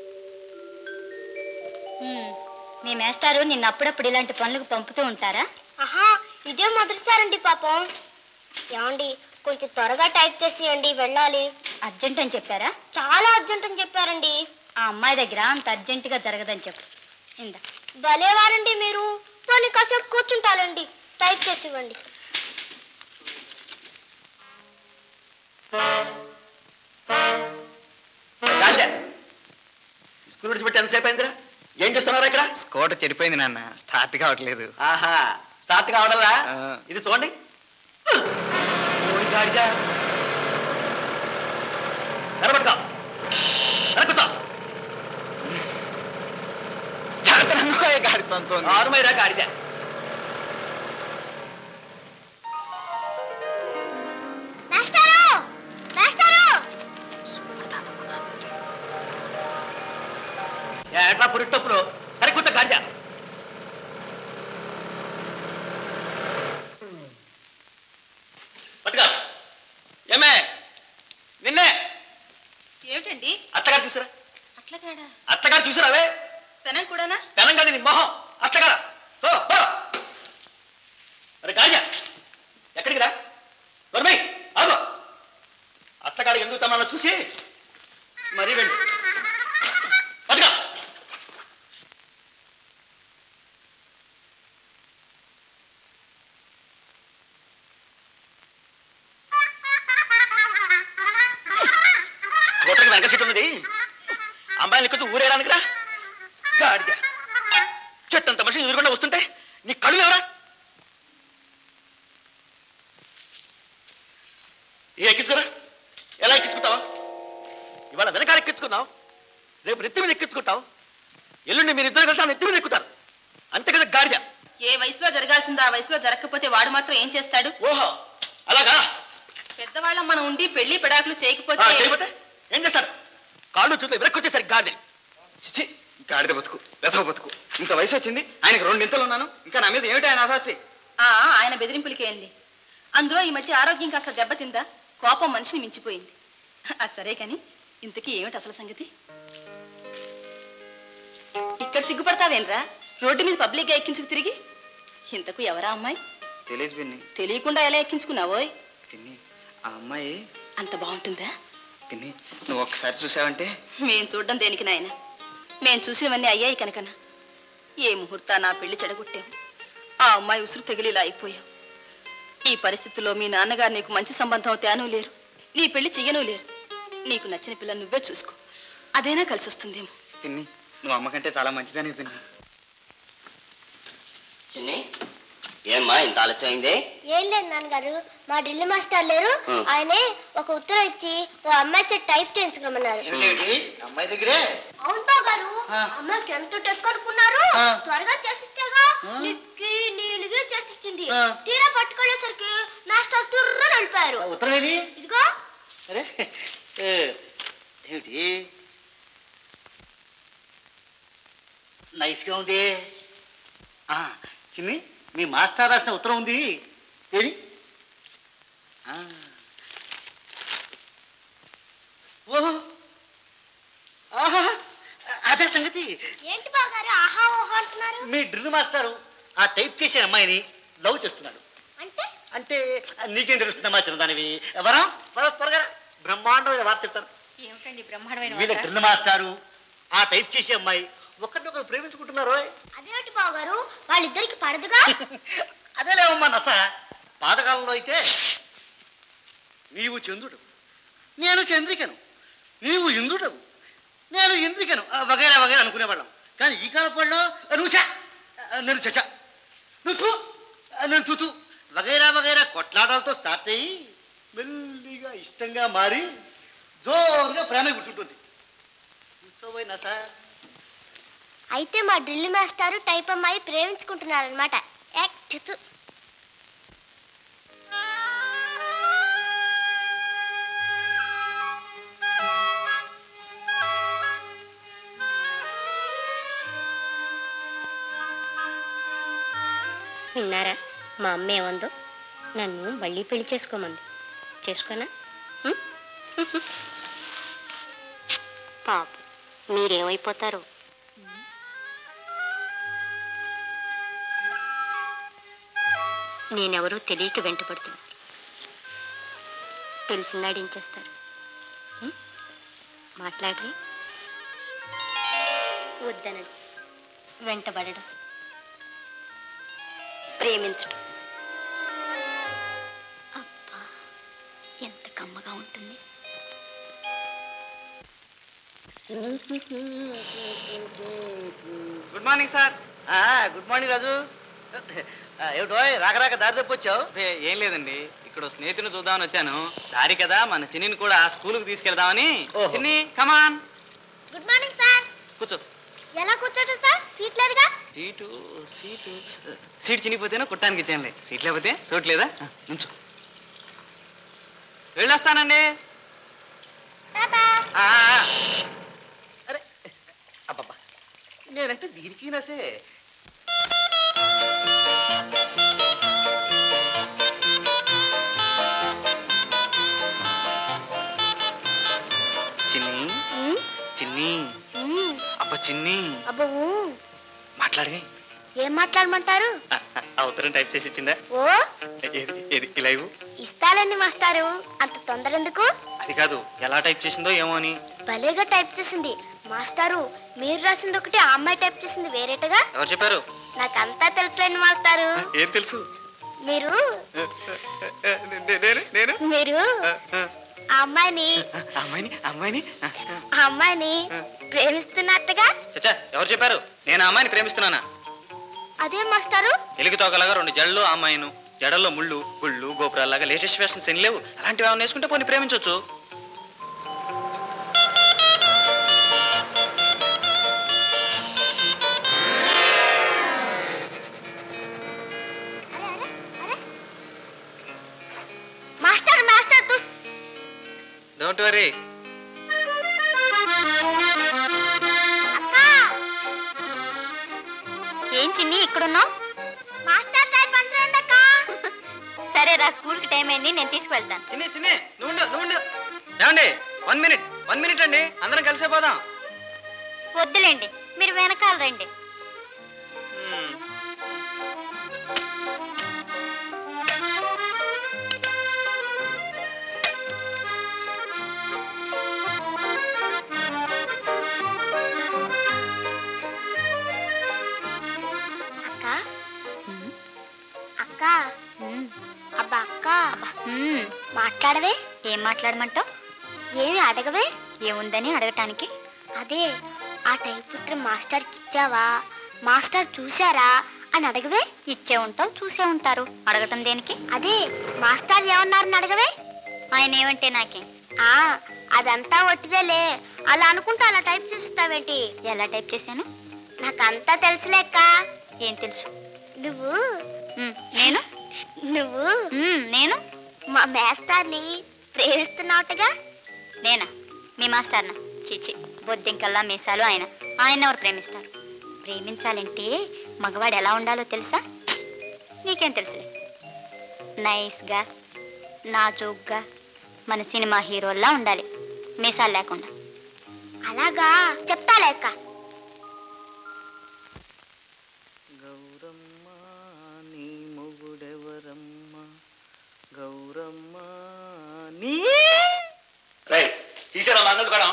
మీ మేస్టారు నిన్న అప్పుడప్పుడు ఇలాంటి పనులకు పంపుతూ ఉంటారా ఆహా ఇదే మొదటిసారండి పాపం ఏమండి కొంచెం త్వరగా టైప్ చేసేయండి వెళ్ళాలి అర్జెంట్ అని చెప్పారా చాలా అర్జెంట్ అని చెప్పారండి ఆ అమ్మాయి దగ్గర అంత అర్జెంటుగా జరగదని చెప్పు ఇందా భలేవారండి మీరు పోనీ కాసేపు కూర్చుంటారండి టైప్ చేసి ఇవ్వండి స్కూల్ విడిచిపెట్టి ఎంతసేపు అయిందిరా ఏం చేస్తున్నారు ఇక్కడ స్కూటర్ చెడిపోయింది నాన్న స్టార్ట్ కావట్లేదు ఆహా స్టార్ట్ కావడంలా ఇది చూడండి ఓయ్ గాడిద. నిలబడుకో. నిలబడుకో. ఆరుమైరా గాడిద మాస్టారు మాస్టారు ఏ, ఎట్లా పురిటప్పుడు సరే కూర్చో గాడిద పట్టుకో ఏమే నిన్నే ఏమిటండి అత్తగారు చూసారా అట్లా కాడా అత్తగారు చూసారావే తనం కూడానా తెలంగాణ నీ మొహం అత్తగారు పో, పో. అరే గాడిద ఎక్కడికి రా దొరమై ఆగో అత్తగారు ఎందుకు తమన్నా చూసి మరీ వెళ్ళు పట్టుకో గొట్టకి వెనక సీట్ ఉన్నది అమ్మాయిని ఎక్కుతూ ఊరేయడానికి రా గాడిద చెట్టంత మనిషి ఎదురుకుండా వస్తుంటే నీ కళ్ళు ఎవరా ఏ ఎక్కించుకోరా ఎలా ఎక్కించుకుంటావా ఇవాళ వెనకాల ఎక్కించుకున్నావు రేపు నెత్తి మీద ఎక్కించుకుంటావు ఎల్లుండి మీరు ఇద్దరు కలిసి ఆ నెత్తి మీద ఎక్కుతారు అంతే కదా గాడిద ఏ వయసులో జరగాల్సిందో ఆ వయసులో జరగకపోతే వాడు మాత్రం ఏం చేస్తాడు ఓహో అలాగా పెద్దవాళ్ళం మనం ఉండి పెళ్లి పెడాకులు ఆ, చేయకపోతే చేయకపోతే ఏం చేస్తారు కాళ్ళు చూస్తే వెనక్కొచ్చేసరికి గాడిద చిచి, గాడిద బతుకు వెధవ బతుకు ఇంత వయసు వచ్చింది ఆయనకు రెండు ఇంతలు ఉన్నాను ఇంకా నా మీద ఏమిటి ఆయన ఆసక్తి ఆ ఆయన బెదిరింపులకేంది అందులో ఈ మధ్య ఆరోగ్యం కాస్త దెబ్బతిందా కోపం మనిషిని మించిపోయింది అది సరే కాని ఇంతకీ ఏమిటి అసలు సంగతి ఇక్కడ సిగ్గుపడతావేంట్రా రోడ్డు మీద పబ్లిక్ గా ఎక్కించుకు తిరిగి ఇంతకు ఎవరా అమ్మాయి తెలియదు పిన్ని తెలియకుండా ఎలా ఎక్కించుకున్నావోయ్ పిన్ని ఆ అమ్మాయి అంత బాగుంటుందా పిన్ని నువ్వు ఒక్కసారి చూసావంటే మేం చూడడం దేనికి నాయన మేం చూసినవన్నీ అయ్యాయి కనుకన ఏ ముహూర్తా నా పెళ్లి చెడగొట్టాం ఆ అమ్మాయి ఉసురు తగిలిలా అయిపోయాం ఈ పరిస్థితుల్లో మీ నాన్నగారు నీకు మంచి సంబంధం తేనూ లేరు నీ పెళ్లి చెయ్యనూ లేరు నీకు నచ్చిన పిల్ల నువ్వే చూసుకో అదైనా కలిసి వస్తుందేమో పిన్ని నువ్వు అమ్మకంటే చాలా మంచిదని పిన్ని చిన్ని ఏమ్మా ఇంత ఆలస్యం అయిందే ఏం లేదు నాన్నగారు మా డ్రిల్ మాస్టర్ లేరు ఆ. ఆయనే ఒక ఉత్తరం ఇచ్చి ఓ అమ్మాయి చేత టైప్ చేయించుకోమన్నారు అమ్మాయి దగ్గరే అవును బావ గారు అమ్మాయికి ఎంత టెస్ట్ కొనుక్కున్నారు త్వరగా చేసిస్తేగా నిక్కి నీలుగా చేసిస్తారు ఇచ్చింది ఆ. తీరా పట్టుకెళ్ళేసరికి మాస్టర్ తుర్ర నడిపారు ఉత్తరం ఏది ఇదిగో అరే ఏ, ఏమిటి నైస్గా ఉంది ఆ, చిన్ని మీ మాస్టర్ రాసిన ఉత్తరం ఉంది ఏది ఆ. ఓహో ఆహా అదే సంగతి ఏంటి బాగారు ఆహా ఓహో అంటున్నారు మీ డ్రిల్ మాస్టారు ఆ టైప్ చేసే అమ్మాయిని లవ్ చేస్తున్నాడు అంటే అంటే నీకేం తెలుస్తుందమ్మా చిన్నదానివి వరం వరం త్వరగా రా. బ్రహ్మాండమైన వార్త చెప్తాను ఏమిటండి బ్రహ్మాండమైన వీళ్ళ వార్త? డ్రిల్ మాస్టారు ఆ టైప్ చేసే అమ్మాయి ఒకరినొకరు ప్రేమించుకుంటున్నారు అదేమిటి బావగారు వాళ్ళిద్దరికి పడదుగా అదే లేవమ్మా నస పాతకాలంలో అయితే నీవు చంద్రుడు నేను చంద్రికను నీవు ఇంద్రుడవు నేను ఇంద్రికను ఆ, వగైరా వగైరా అనుకునేవాళ్ళం కానీ ఈ కాలపడిలో నువ్వు చా ఆ, నేను చచా నువ్వు తూ ఆ, నేను తూతూ వగైరా వగైరా కొట్లాటాలతో స్టార్ట్ అయ్యి మెల్లిగా ఇష్టంగా మారి జోరుగా ప్రేమ కూర్చుంటుంది కూర్చోబోయినా సార్ అయితే మా డ్రిల్ మాస్టారు టైప్ అమ్మాయి ప్రేమించుకుంటున్నారనమాట యాక్ట్ విన్నారా మా అమ్మ ఏమందో నన్ను మళ్ళీ పెళ్లి చేసుకోమంది చేసుకోనా ఉం? పాప మీరేమైపోతారు నేనెవరో తెలియక వెంటపడుతున్నారు తెలిసినాడు ఏం చేస్తారు ఉం? మాట్లాడరే వద్దనడు వెంటబడడం ప్రేమించడం అబ్బా ఎంత కమ్మగా ఉంటుంది good morning sir good morning Raju ఆ, ఏమిటో రాక రాక దారి తప్పొచ్చావు ఏం లేదండి ఇక్కడ ఓ స్నేహితుని చూద్దామని వచ్చాను దారి కదా మన చిన్నిని కూడా స్కూల్కి తీసుకెళ్దామని ఓహో. చిన్ని కమాన్ గుడ్ మార్నింగ్ సార్ కూర్చో ఎలా కూర్చోటం సార్ సీట్ లేదుగా సీటు సీటు సీట్ చినిగిపోతేనే కుట్టానికి ఇచ్చానులే సీట్ లేకపోతే చోటు లేదా ఆ, నుంచో వెళ్ళొస్తానండి ఆ, అరే అబ్బబ్బా నేనంటే దీనికి నసే చిన్ని చిన్ని అబ్బా చిన్ని అబ్బో మాట్లాడి ఏం మాట్లాడమంటారు అవతరం టైప్ చేసి ఇచ్చిందా ఓ ఏది ఏది ఇలా ఇవ్వు ఇస్తాలండి మాస్టారు అంత తొందర ఎందుకు అది కాదు ఎలా టైప్ చేసిందో ఏమో అని భలేగా టైప్ చేసింది మాస్టారు మీరు రాసింది ఒకటి ఆ అమ్మాయి టైప్ చేసింది వేరేటగా ఎవరు చెప్పారు నాకంతా తెలుసులేండి మాస్టారు ఏం తెలుసు మీరు నేను నేను మీరు ఆ అమ్మాయిని అమ్మాయిని అమ్మాయిని ఆ అమ్మాయిని ప్రేమిస్తున్నట్టుగా చచ్చా ఎవరు చెప్పారు నేను ఆ అమ్మాయిని ప్రేమిస్తున్నానా అదే మాస్టారు ఎలుగు తోకలాగా రెండు జడలు ఆ అమ్మాయిను జడల్లో ముళ్ళు గుళ్ళు గోపురాల్లాగా లేటెస్ట్ ఫ్యాషన్స్ ఏం లేవు అలాంటివి ఏమైనా వేసుకుంటే పోనీ ప్రేమించవచ్చు మాస్టర్ మాస్టర్ తుస్ డోంట్ వరీ ఏం చిన్ని ఇక్కడున్నావు మాస్టర్ టైప్ అంటారండి అక్క సరే రా స్కూల్కి టైం అయింది నేను తీసుకువెళ్తాను చిన్ని చిన్ని నువ్వు ఉండు, నువ్వు ఉండు. ఏమండి వన్ మినిట్ వన్ మినిట్ అండి అందరం కలిసే పోదాం వద్దులేండి మీరు వెనకాల రండి అక్క అక్క అబ్బా అక్క మాట్లాడవే ఏం మాట్లాడమంటావు ఏమి అడగవే ఏముందని అడగటానికి అదే ఆ టైప్ పుత్రం మాస్టర్కి ఇచ్చావా మాస్టర్ చూసారా అని అడగవే ఇచ్చే ఉంటావు చూసే ఉంటారు అడగటం దేనికి అదే మాస్టర్ ఏమన్నారని అడగవే ఆయన ఏమంటే నాకేం ఆ అదంతా ఒట్టిదేలే అలా అనుకుంటా అలా టైప్ చేస్తావేంటి ఎలా టైప్ చేశాను నాకంతా తెలుసులేక్క ఏం తెలుసు నువ్వు నేను నువ్వు నేను మా మేస్తాన్ని ప్రేమిస్తున్నావుటగా నేనా మీ మాస్టర్నా చీచి బొద్దింకల్లా మీసాలు ఆయన ఆయన ఎవరు ప్రేమిస్తారు ప్రేమించాలంటే మగవాడు ఎలా ఉండాలో తెలుసా నీకేం తెలుసులే నైస్గా నాజూగ్గా మన సినిమా హీరోల్లా ఉండాలి మీసాలు లేకుండా అలాగా చెప్తా లేక గౌరమ్మ నీ మొగుడెవరమ్మ గౌరమ్మ నీ రే తీసారా మంగళ కూడా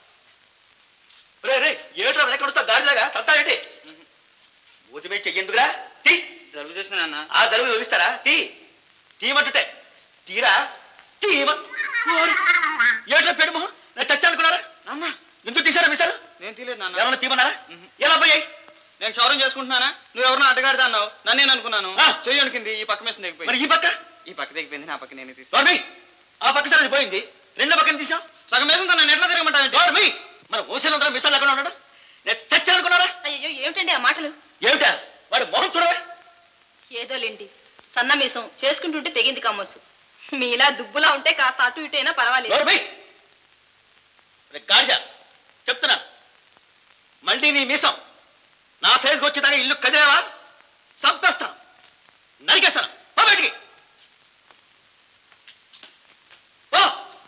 రే రే ఏట్రా వెనక నడుస్తా గాడిలాగా తట్టా ఏంటి ఊతి మీద చెయ్యేందుకురా తీ జలుబు చేసిన ఆ జలుబు వదిలిస్తారా తీ తీయమంటుంటే తీరా తీయమ ఓరి. ఏట్రా పెడు మొహం నేను చచ్చానుకున్నారా నాన్న ఎందుకు తీసారా మీసారు నేను తీలేదు నాన్న ఏమన్నా తీయమన్నారా ఎలా పోయాయి నేను క్షౌరం చేసుకుంటున్నానా నువ్వు ఎవరినో అడ్డగాడిదా అన్నావు నన్నేను అనుకున్నాను చెయ్యి అణుకింది ఈ పక్క మీద దిగిపోయింది మరి ఈ పక్క ఈ పక్క దిగిపోయింది నా పక్క నేను తీసి నోర్మి ఆ పక్క సరే పోయింది రెండో పక్కన తీసాం సగం మీద నన్ను ఎట్లా తిరగమంటావు నోర్మి మన ఊసలంతా మిసాలు లేకుండా ఉన్నాడు నేను చచ్చానుకున్నారా అయ్యో ఏమిటండి ఆ మాటలు ఏమిటా వాడి మొహం చూడవే ఏదోలేండి సన్నమీసం చేసుకుంటుంటే తెగింది కమ్మసు మీలా దుబ్బులా ఉంటే కాస్త అటు ఇటు అయినా పర్వాలేదు నోర్మి గాడిద చెప్తున్నా మళ్ళీ నీ మీసం నా సైజుకి వచ్చేదాకా ఇల్లు కదిలేవా చంపేస్తాను నరికేస్తాను పో బయటికి పో.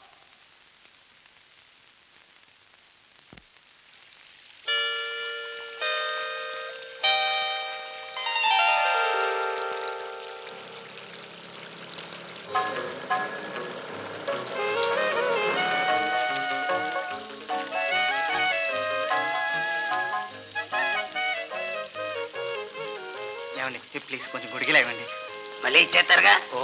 ఏమండి ప్లీజ్ కొంచెం గుడిగిలా ఇవ్వండి మళ్ళీ ఇచ్చేస్తారుగా ఓ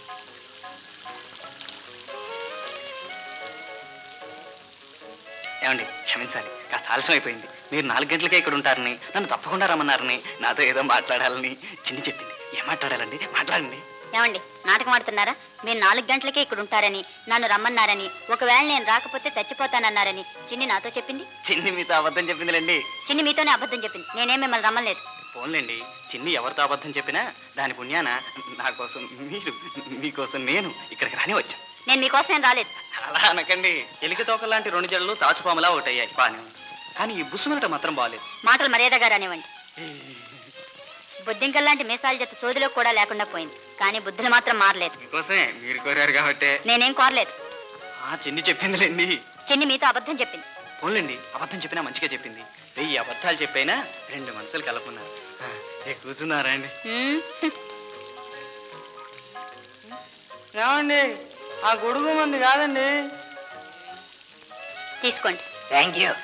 ఏమండి క్షమించాలి కాస్త ఆలస్యం అయిపోయింది మీరు నాలుగు గంటలకే ఇక్కడ ఉంటారని నన్ను తప్పకుండా రమ్మన్నారని నాతో ఏదో మాట్లాడాలని చిన్ని చెప్పింది ఏం మాట్లాడాలండి మాట్లాడండి ఏమండి నాటకం ఆడుతున్నారా మీరు నాలుగు గంటలకే ఇక్కడ ఉంటారని నన్ను రమ్మన్నారని ఒకవేళ నేను రాకపోతే చచ్చిపోతానన్నారని చిన్ని నాతో చెప్పింది చిన్ని మీతో అబద్ధం చెప్పిందిలేండి చిన్ని మీతోనే అబద్ధం చెప్పింది నేనేం మిమ్మల్ని రమ్మలేదు ఫోన్లేండి చిన్ని ఎవరితో అబద్ధం చెప్పినా దాని పుణ్యాన నా కోసం మీరు మీకోసం నేను ఇక్కడికి రాని వచ్చాను నేను మీకోసం ఏం రాలేదు అలా అనకండి ఎలిక తోక లాంటి రెండు జడలు తాచుపాములా ఒకటయ్యాయి బాగానే ఉంది కానీ ఈ బుస్సుమనట మాత్రం బాగాలేదు మాటలు మర్యాదగా రానివ్వండి బుద్ధింకల్ లాంటి మీసాల జత సోదిలో కూడా లేకుండా పోయింది కానీ బుద్ధులు మాత్రం మారలేదు మీకోసమే మీరు కోరారు కాబట్టి నేనేం కోరలేదు ఆ చిన్ని చెప్పిందిలేండి చిన్ని మీతో అబద్ధం చెప్పింది పోన్లేండి అబద్ధం చెప్పినా మంచిగా చెప్పింది వెయ్యి అబద్ధాలు చెప్పైనా రెండు మనసులు కలుపుకున్నారు ఆ, ఏ కూర్చున్నారా అండి హ్మ్? ఏమండి ఆ గొడుగు మంది కాదండి తీసుకోండి థ్యాంక్ యూ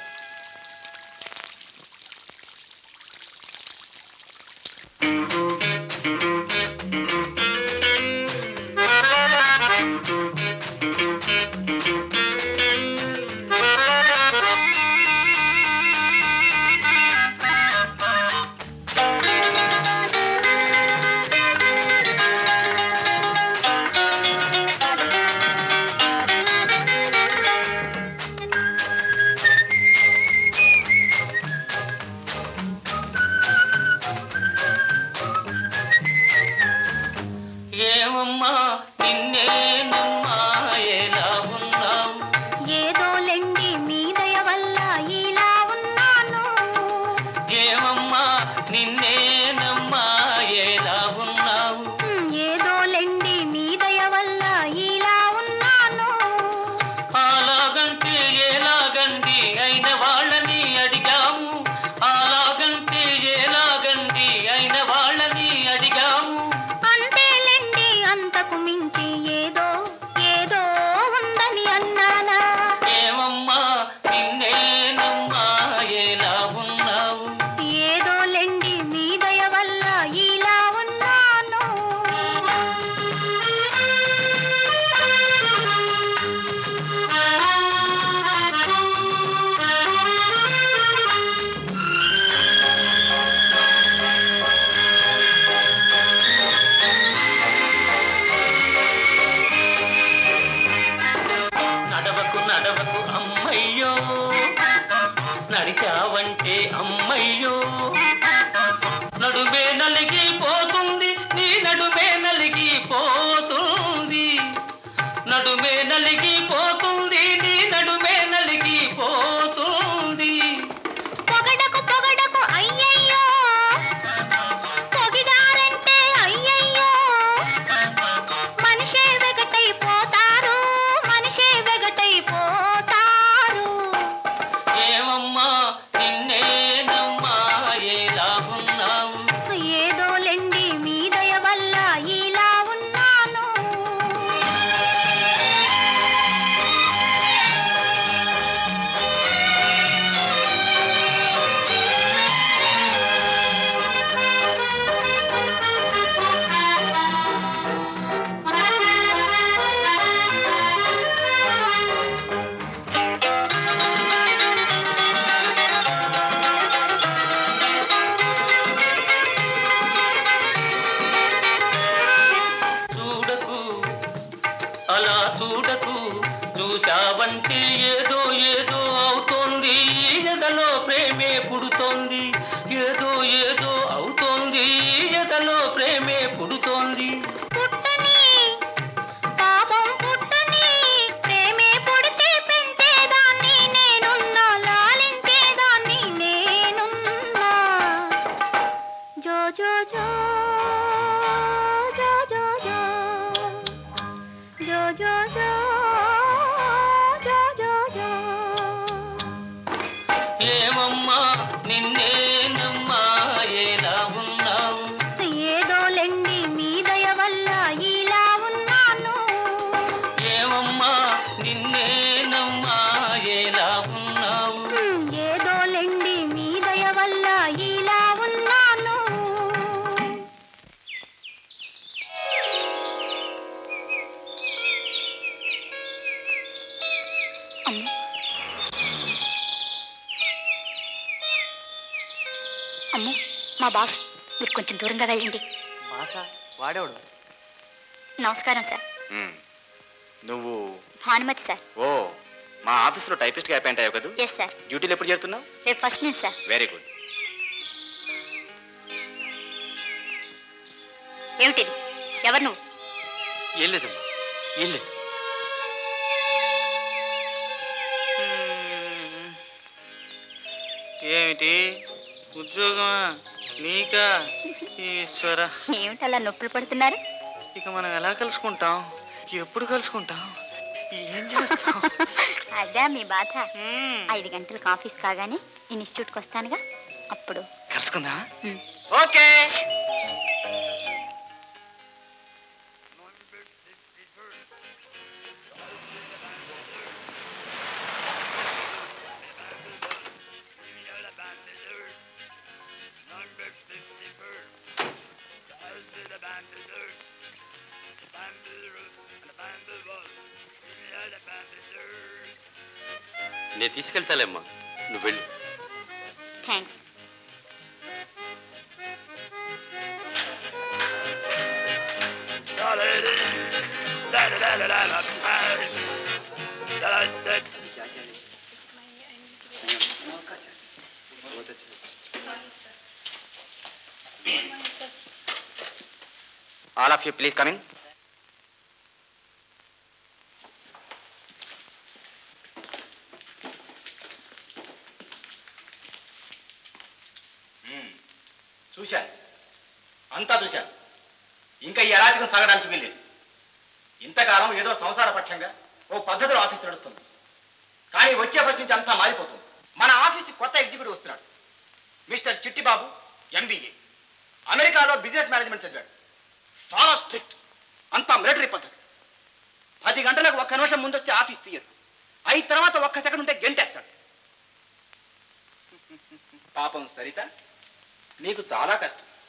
ఏమమ్మా నిన్నేనమ్మా ఎలా ఉన్నావు ఏదో లెండి మీ దయ వల్ల ఇలా ఉన్నాను ఏమమ్మా నిన్నేనమ్మా ఎలా ఉన్నావు హ్మ్, ఏదో లెండి మీ దయ వల్ల ఇలా ఉన్నాను అలాగంటే ఎలాగండి అయిన వాళ్ళని అడిగాము అలాగంటే ఎలాగండి అయిన వాళ్ళని అడిగాము అంతేలెండి అంతకు మించి ఏదో ఏదో ఉందని అన్నానా ఏమమ్మా నిన్నేనమ్మా ఎలా ఉన్నావు ఏదో లెండి మీ దయ వల్ల ఇలా ఉన్నాను నడవకు నడవకు అమ్మయ్యో నడిచావంటే అమ్మయ్యో నడుమే నలిగిపోతుంది నీ పోతుంది నడుమే నలిగి పోతుంది నీ నడుమే నలిగి పోతుంది పొగడకు పొగడకు అయ్యయ్యో పొగిడారంటే అయ్యయ్యో మనిషే వెగటైపోతారు మనిషే వెగటైపోతారు ఏమమ్మా నిన్నేనమ్మా ఎలా ఉన్నావు ఏదో లెండి మీ దయ వల్ల ఇలా ఉన్నాను చూడకు అలా చూడకు చూశావంటే ఏదో ఏదో అవుతోంది ఈ ఎదలో ప్రేమే పుడుతోంది ఏదో ఏదో అవుతోంది ఈ ఎదలో ప్రేమే పుడుతోంది పుట్టని పాపం పుట్టని ప్రేమే పుడితే పెంచేదాన్ని నేనున్నా లాలించేదాన్ని నేనున్నా జో జో జో జో జో జో జో జో జో జో జో జో ఏమమ్మా నిన్నేనమ్మా ఎలా ఉన్నావు ఏదో లెండి మీ దయ వల్ల ఇలా ఉన్నాను ఏమమ్మా నిన్నేనమ్మా ఎలా ఉన్నావు హ్మ్, ఏదో లెండి మీ దయ వల్ల ఇలా ఉన్నాను అమ్మో అమ్మో మా బాస్ మీరు కొంచెం దూరంగా వెళ్ళండి బాసా వాడేవాడు నమస్కారం సార్ నువ్వు భానుమతి సార్ ఓ మా ఆఫీస్లో టైపిస్ట్గా అపాయింట్ అయ్యావు కదా ఎస్ సార్ డ్యూటీలు ఎప్పుడు చేరుతున్నావు రేపు ఫస్ట్ నుంచి సార్ వెరీ గుడ్ ఏమిటిది ఎవరు నువ్వు ఏం లేదమ్మా ఏం లేదు ఏమిటి ఉద్యోగమా నీకా ఈశ్వర ఏమిటి అలా నొప్పులు పడుతున్నారు ఇక మనం ఎలా కలుసుకుంటాం ఎప్పుడు కలుసుకుంటాం ఏం చేస్తాం అదే మీ బాధ ఐదు గంటలకు ఆఫీస్ కాగానే ఇన్స్టిట్యూట్కి వస్తానుగా అప్పుడు కలుసుకుందా హ్మ్. ఓకే నేను తీసుకెళ్తాలేమ్మా నువ్వు వెళ్ళు thanks all of you please coming చూశాను అంతా చూశాను ఇంకా ఈ అరాచకం సాగడానికి వీల్లేదు ఇంతకాలం ఏదో సంసార పక్షంగా ఓ పద్ధతిలో ఆఫీస్ నడుస్తుంది కానీ వచ్చే ఫస్ట్ నుంచి అంతా మారిపోతుంది మన ఆఫీస్కి కొత్త ఎగ్జిక్యూటివ్ వస్తున్నాడు మిస్టర్ చిట్టిబాబు ఎంబీఏ అమెరికాలో బిజినెస్ మేనేజ్మెంట్ చదివాడు చాలా స్ట్రిక్ట్ అంతా మిలిటరీ పద్ధతి పది గంటలకు ఒక్క నిమిషం ముందు వస్తే ఆఫీస్ తీయడు అయిన తర్వాత ఒక్క సెకండ్ ఉంటే గెంటేస్తాడు పాపం సరిత నీకు చాలా కష్టం